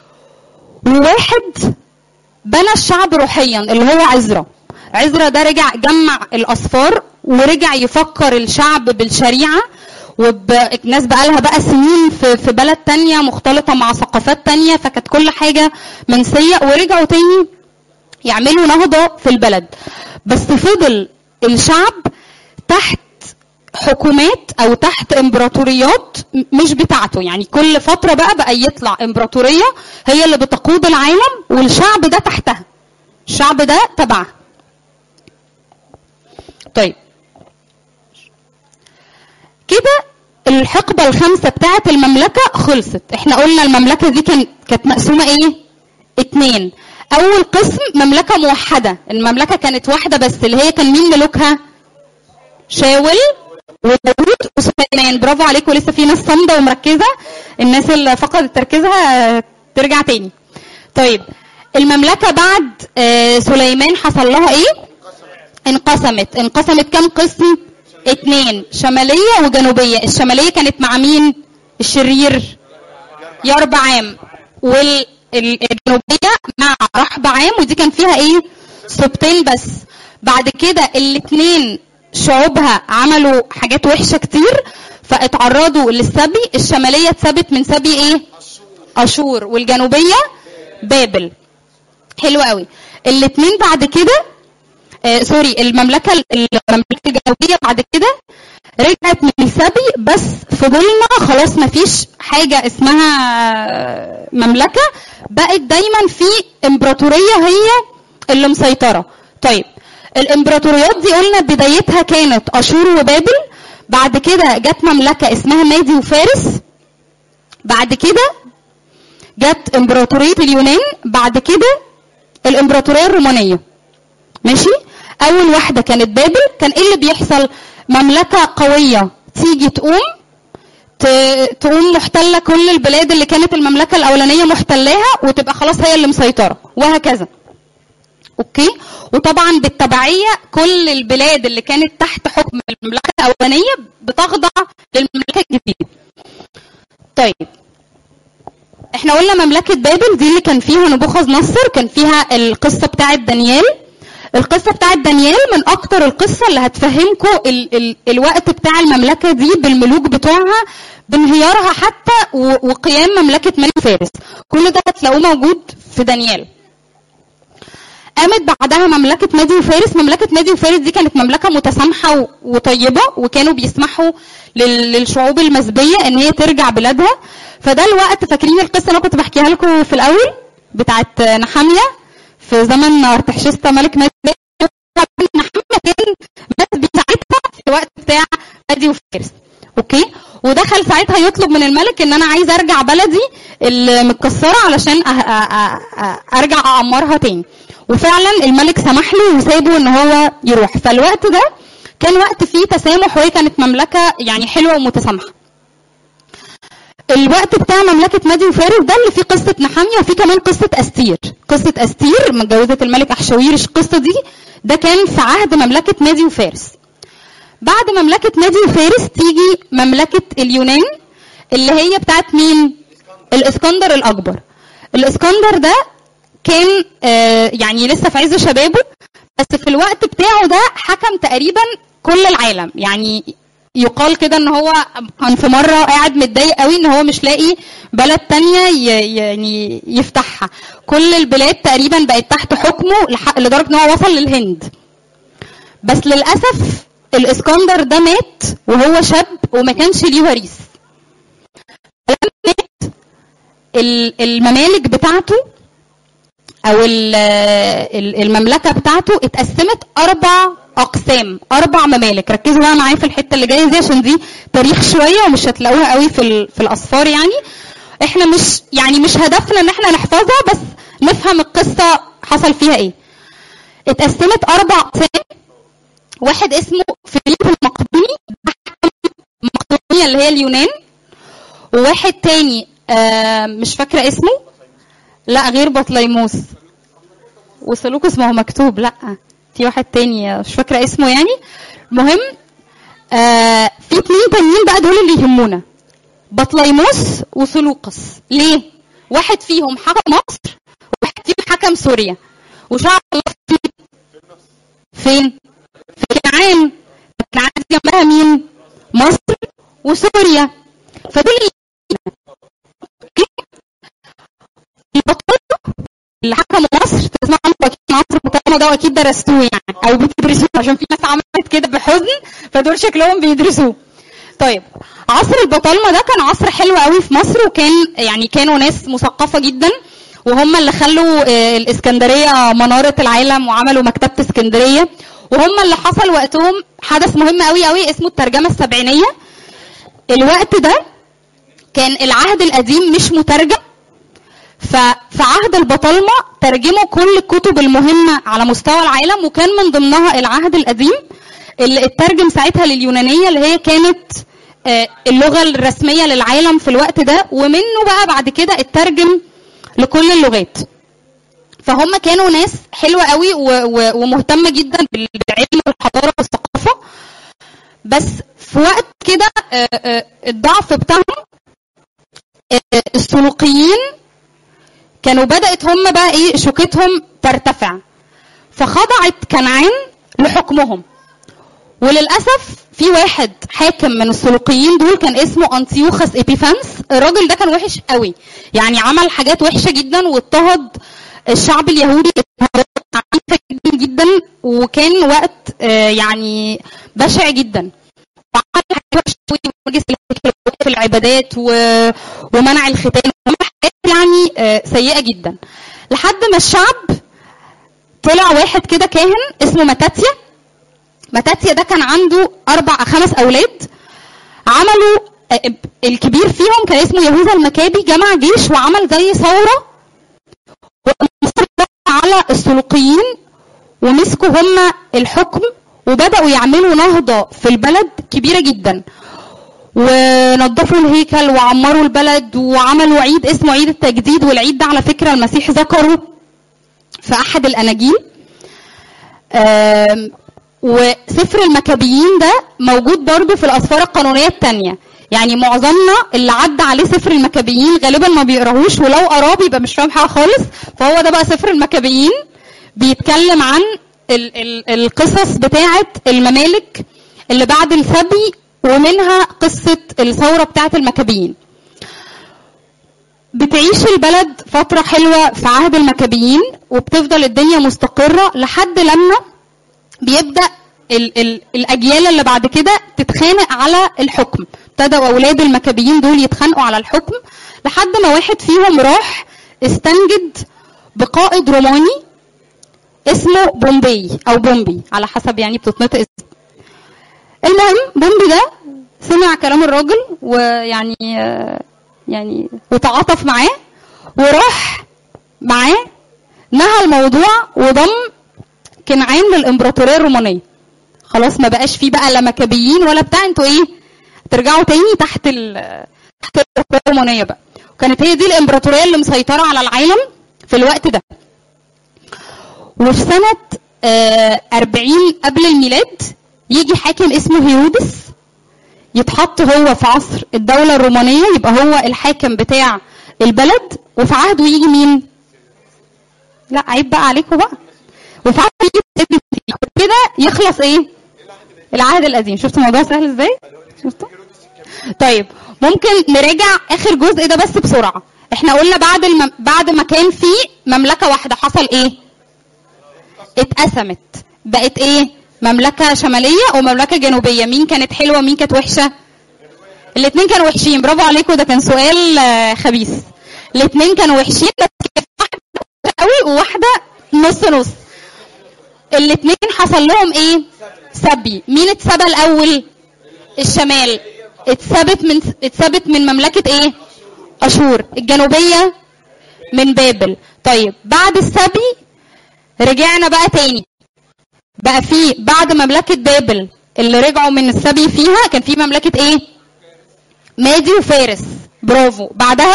وواحد بنى الشعب روحيا اللي هو عزرا عزرا ده رجع جمع الاسفار ورجع يفكر الشعب بالشريعه والناس بقى لها بقى سنين في, في بلد تانية مختلطة مع ثقافات تانية فكانت كل حاجة منسية ورجعوا تاني يعملوا نهضة في البلد بس فضل الشعب تحت حكومات او تحت امبراطوريات م- مش بتاعته يعني كل فتره بقى بقى يطلع امبراطوريه هي اللي بتقود العالم والشعب ده تحتها الشعب ده تبعها طيب كده الحقبه الخامسه بتاعه المملكه خلصت احنا قلنا المملكه دي كان كانت مقسومه ايه اتنين اول قسم مملكه موحده المملكه كانت واحده بس اللي هي كان مين ملوكها شاول وداوود وسليمان برافو عليكم لسه في ناس صامده ومركزه الناس اللي فقدت تركيزها ترجع تاني طيب المملكه بعد آه، سليمان حصل لها ايه انقسمت انقسمت كم قسم اتنين شماليه وجنوبيه الشماليه كانت مع مين الشرير يربعام والجنوبيه مع رحبعام ودي كان فيها ايه سبطين بس بعد كده الاثنين شعوبها عملوا حاجات وحشه كتير فاتعرضوا للسبي الشماليه اتسبت من سبي ايه اشور والجنوبيه بابل حلو قوي الاثنين بعد كده آه سوري المملكه المملكه الجنوبيه بعد كده رجعت من السبي بس فضلنا خلاص ما فيش حاجه اسمها مملكه بقت دايما في امبراطوريه هي اللي مسيطره طيب الامبراطوريات دي قلنا بدايتها كانت اشور وبابل بعد كده جت مملكه اسمها مادي وفارس بعد كده جت امبراطوريه اليونان بعد كده الامبراطوريه الرومانيه ماشي اول واحده كانت بابل كان ايه اللي بيحصل مملكه قويه تيجي تقوم ت- تقوم محتله كل البلاد اللي كانت المملكه الاولانيه محتلاها وتبقى خلاص هي اللي مسيطره وهكذا اوكي وطبعا بالتبعيه كل البلاد اللي كانت تحت حكم المملكه الاولانيه بتخضع للمملكه الجديده طيب احنا قلنا مملكة بابل دي اللي كان فيها نبوخذ نصر كان فيها القصة بتاعة دانيال القصة بتاعة دانيال من أكتر القصة اللي هتفهمكم ال ال الوقت بتاع المملكة دي بالملوك بتوعها بانهيارها حتى و- وقيام مملكه ملك فارس كل ده هتلاقوه موجود في دانيال قامت بعدها مملكة مادي وفارس مملكة مادي وفارس دي كانت مملكة متسامحة و- وطيبة وكانوا بيسمحوا لل- للشعوب المسبية ان هي ترجع بلادها فده الوقت فاكرين القصة اللي أنا كنت بحكيها لكم في الاول بتاعت نحامية في زمن ارتحشستا ملك مادي نحامية كان مسبي ساعتها في الوقت بتاع مادي وفارس اوكي ودخل ساعتها يطلب من الملك ان انا عايز ارجع بلدي المتكسره علشان أه أه أه ارجع اعمرها تاني وفعلا الملك سمح له وسابه ان هو يروح فالوقت ده كان وقت فيه تسامح وهي كانت مملكه يعني حلوه ومتسامحه الوقت بتاع مملكة مادي وفارس ده اللي فيه قصة نحامية وفيه كمان قصة أستير قصة أستير متجوزة الملك أحشويرش القصة دي ده كان في عهد مملكة مادي وفارس بعد مملكة مادي وفارس تيجي مملكة اليونان اللي هي بتاعت مين؟ الاسكندر الأكبر. الاسكندر ده كان آه يعني لسه في عز شبابه بس في الوقت بتاعه ده حكم تقريبا كل العالم يعني يقال كده ان هو كان في مره قاعد متضايق قوي ان هو مش لاقي بلد تانية ي- يعني يفتحها كل البلاد تقريبا بقت تحت حكمه لح- لدرجه ان هو وصل للهند بس للاسف الاسكندر ده مات وهو شاب وما كانش ليه وريث لما مات ال- الممالك بتاعته او ال- ال- المملكه بتاعته اتقسمت اربع اقسام اربع ممالك ركزوا بقى معايا في الحته اللي جايه دي عشان دي تاريخ شويه ومش هتلاقوها قوي في ال- في الاسفار يعني احنا مش يعني مش هدفنا ان احنا نحفظها بس نفهم القصه حصل فيها ايه اتقسمت اربع اقسام واحد اسمه فيليب المقدوني ده حكم مقدونيا اللي هي اليونان وواحد تاني آه مش فاكره اسمه لا غير بطليموس وسلوكس ما هو مكتوب لا في واحد تاني مش فاكره اسمه يعني المهم آه في اتنين تانيين بقى دول اللي يهمونا بطليموس وسلوقس ليه؟ واحد فيهم حكم مصر وواحد فيهم حكم سوريا وشعب الله فين؟ فين؟ في كنعان كنعان دي جنبها مين؟ مصر وسوريا فدول اللي البطل اللي حكموا مصر تسمعوا عنه اكيد مصر المكرمه ده اكيد درستوه يعني او بتدرسوه عشان في ناس عملت كده بحزن فدول شكلهم بيدرسوه طيب عصر البطالمه ده كان عصر حلو قوي في مصر وكان يعني كانوا ناس مثقفه جدا وهم اللي خلوا آه، الاسكندريه مناره العالم وعملوا مكتبه اسكندريه وهم اللي حصل وقتهم حدث مهم قوي قوي اسمه الترجمه السبعينيه الوقت ده كان العهد القديم مش مترجم ففي عهد البطالمه ترجموا كل الكتب المهمه على مستوى العالم وكان من ضمنها العهد القديم اللي اترجم ساعتها لليونانيه اللي هي كانت آه، اللغه الرسميه للعالم في الوقت ده ومنه بقى بعد كده اترجم لكل اللغات فهم كانوا ناس حلوه قوي و- و- ومهتمه جدا بالعلم والحضاره والثقافه بس في وقت كده آه، آه، الضعف بتاعهم آه، السلوقيين كانوا بدأت هم بقى ايه شوكتهم ترتفع فخضعت كنعان لحكمهم وللاسف في واحد حاكم من السلوقيين دول كان اسمه انتيوخس ابيفانس الراجل ده كان وحش قوي يعني عمل حاجات وحشه جدا واضطهد الشعب اليهودي اضطهادات عنيفه جدا جدا وكان وقت آه، يعني بشع جدا وعمل حاجات وحشه قوي ونجس في العبادات و... ومنع الختان وعمل حاجات يعني آه، سيئه جدا لحد ما الشعب طلع واحد كده كاهن اسمه متاتيا متاتيا ده كان عنده اربع خمس اولاد عملوا آه، الكبير فيهم كان اسمه يهوذا المكابي جمع جيش وعمل زي ثوره وانتصر على السلوقيين ومسكوا هم الحكم وبداوا يعملوا نهضه في البلد كبيره جدا ونظفوا الهيكل وعمروا البلد وعملوا عيد اسمه عيد التجديد والعيد ده على فكره المسيح ذكره في احد الاناجيل آم، وسفر المكابيين ده موجود برضه في الاسفار القانونيه الثانيه يعني معظمنا اللي عدى عليه سفر المكابيين غالبا ما بيقراهوش ولو قراه بيبقى مش فاهم حاجه خالص فهو ده بقى سفر المكابيين بيتكلم عن ال ال القصص بتاعه الممالك اللي بعد السبي ومنها قصة الثورة بتاعة المكابيين بتعيش البلد فترة حلوة في عهد المكابيين وبتفضل الدنيا مستقرة لحد لما بيبدأ ال ال الأجيال اللي بعد كده تتخانق على الحكم ابتدوا أولاد المكابيين دول يتخانقوا على الحكم لحد ما واحد فيهم راح استنجد بقائد روماني اسمه بومبي أو بومبي على حسب يعني بتتنطق اسم المهم بومبي ده سمع كلام الراجل ويعني آه، يعني وتعاطف معاه وراح معاه نهى الموضوع وضم كنعان للامبراطوريه الرومانيه خلاص ما بقاش فيه بقى لا مكابيين ولا بتاع انتوا ايه ترجعوا تاني تحت ال تحت الامبراطوريه الرومانيه بقى وكانت هي دي الامبراطوريه اللي مسيطره على العالم في الوقت ده وفي سنه آه، 40 قبل الميلاد يجي حاكم اسمه هيرودس يتحط هو في عصر الدولة الرومانية يبقى هو الحاكم بتاع البلد وفي عهده يجي مين؟ لا عيب بقى عليكم بقى وفي عهده يجي سيد المسيح كده يخلص ايه؟ العهد القديم شفتوا الموضوع سهل ازاي؟ شفتوا؟ طيب ممكن نراجع اخر جزء ده بس بسرعة احنا قلنا بعد الم... بعد ما كان في مملكة واحدة حصل ايه؟ اتقسمت بقت ايه؟ مملكة شمالية ومملكة جنوبية مين كانت حلوة ومين كانت وحشة؟ الاثنين كانوا وحشين برافو عليكم ده كان سؤال آه، خبيث الاثنين كانوا وحشين بس كانت واحدة وحشة قوي وواحدة نص نص الاثنين حصل لهم ايه؟ سبي مين اتسبى الاول؟ الشمال اتثبت من اتثبت من مملكة ايه؟ اشور الجنوبية من بابل طيب بعد السبي رجعنا بقى تاني بقى في بعد مملكة بابل اللي رجعوا من السبي فيها كان في مملكة ايه؟ مادي وفارس برافو بعدها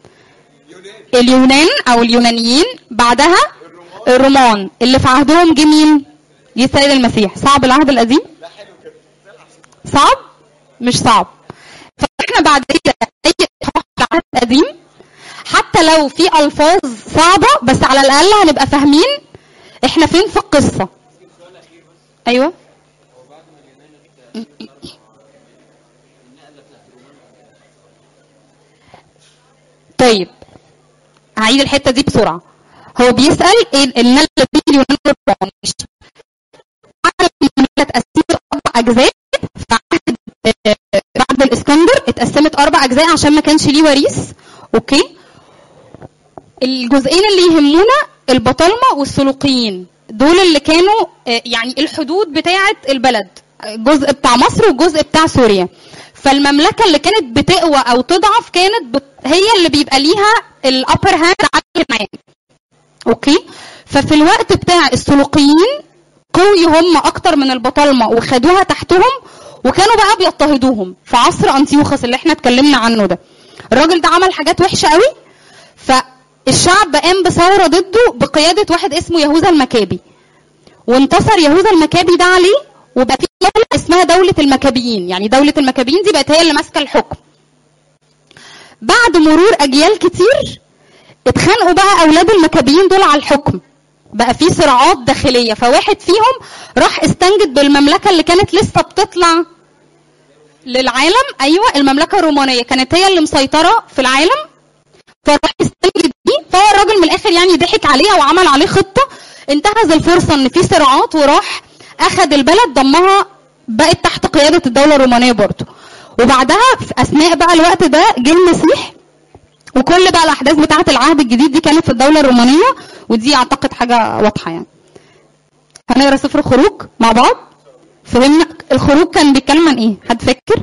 اليونان او اليونانيين بعدها الرومان اللي في عهدهم جه مين؟ جه السيد المسيح صعب العهد القديم؟ صعب؟ مش صعب فاحنا بعد كده اي اصحاح في العهد القديم حتى لو في الفاظ صعبه بس على الاقل هنبقى فاهمين احنا فين في القصه ايوه طيب هعيد الحته دي بسرعه هو بيسال ايه النقله بين اليونان والرومان بعد ما اتقسمت اربع اجزاء في عهد آه، بعد الاسكندر اتقسمت اربع اجزاء عشان ما كانش ليه وريث اوكي الجزئين اللي يهمونا البطالمه والسلوقيين دول اللي كانوا آه، يعني الحدود بتاعه البلد الجزء بتاع مصر والجزء بتاع سوريا فالمملكه اللي كانت بتقوى او تضعف كانت بت... هي اللي بيبقى ليها الابر هاند على الكنعان اوكي ففي الوقت بتاع السلوقيين قوي هم اكتر من البطالمه وخدوها تحتهم وكانوا بقى بيضطهدوهم في عصر انتيوخس اللي احنا اتكلمنا عنه ده الراجل ده عمل حاجات وحشه قوي فالشعب قام بثوره ضده بقياده واحد اسمه يهوذا المكابي وانتصر يهوذا المكابي ده عليه وبقى في دولة اسمها دولة المكابيين يعني دولة المكابيين دي بقت هي اللي ماسكة الحكم بعد مرور أجيال كتير اتخانقوا بقى أولاد المكابيين دول على الحكم بقى في صراعات داخلية فواحد فيهم راح استنجد بالمملكة اللي كانت لسه بتطلع للعالم أيوة المملكة الرومانية كانت هي اللي مسيطرة في العالم فراح يستنجد بيه فهو الراجل من الآخر يعني ضحك عليها وعمل عليه خطة انتهز الفرصة إن في صراعات وراح أخذ البلد ضمها بقت تحت قيادة الدولة الرومانية برضه وبعدها في أثناء بقى الوقت ده جه المسيح وكل بقى الأحداث بتاعة العهد الجديد دي كانت في الدولة الرومانية ودي أعتقد حاجة واضحة يعني هنقرا سفر الخروج مع بعض فهمنا الخروج كان بيتكلم عن ايه حد فاكر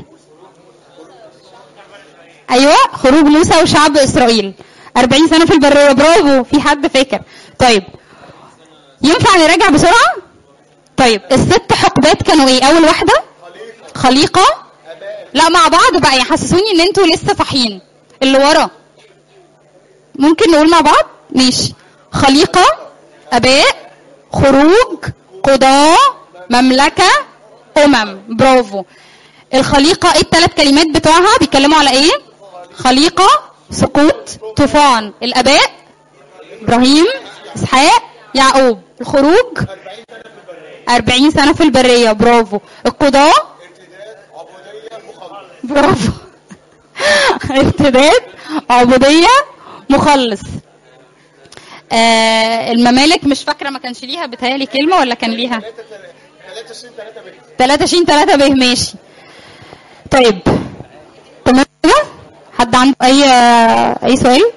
ايوه خروج موسى وشعب اسرائيل 40 سنه في البريه برافو في حد فاكر طيب ينفع نراجع بسرعه طيب الست حقبات كانوا ايه اول واحده خليقه لا مع بعض بقى يحسسوني ان انتوا لسه صاحيين اللي ورا ممكن نقول مع بعض ماشي خليقه اباء خروج قضاء مملكه امم برافو الخليقه ايه الثلاث كلمات بتوعها بيتكلموا على ايه خليقه سقوط طوفان الاباء ابراهيم اسحاق يعقوب الخروج 40 سنه في البريه برافو القضاء برافو ارتداد عبودية مخلص آه الممالك مش فاكرة ما كانش ليها بتهيألي كلمة ولا كان ليها 23 3 ب 23 3 ب ماشي طيب تمام كده حد عنده اي اي سؤال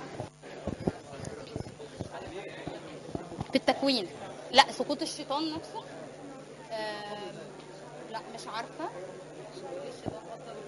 في التكوين لا سقوط الشيطان نفسه آه لا مش عارفه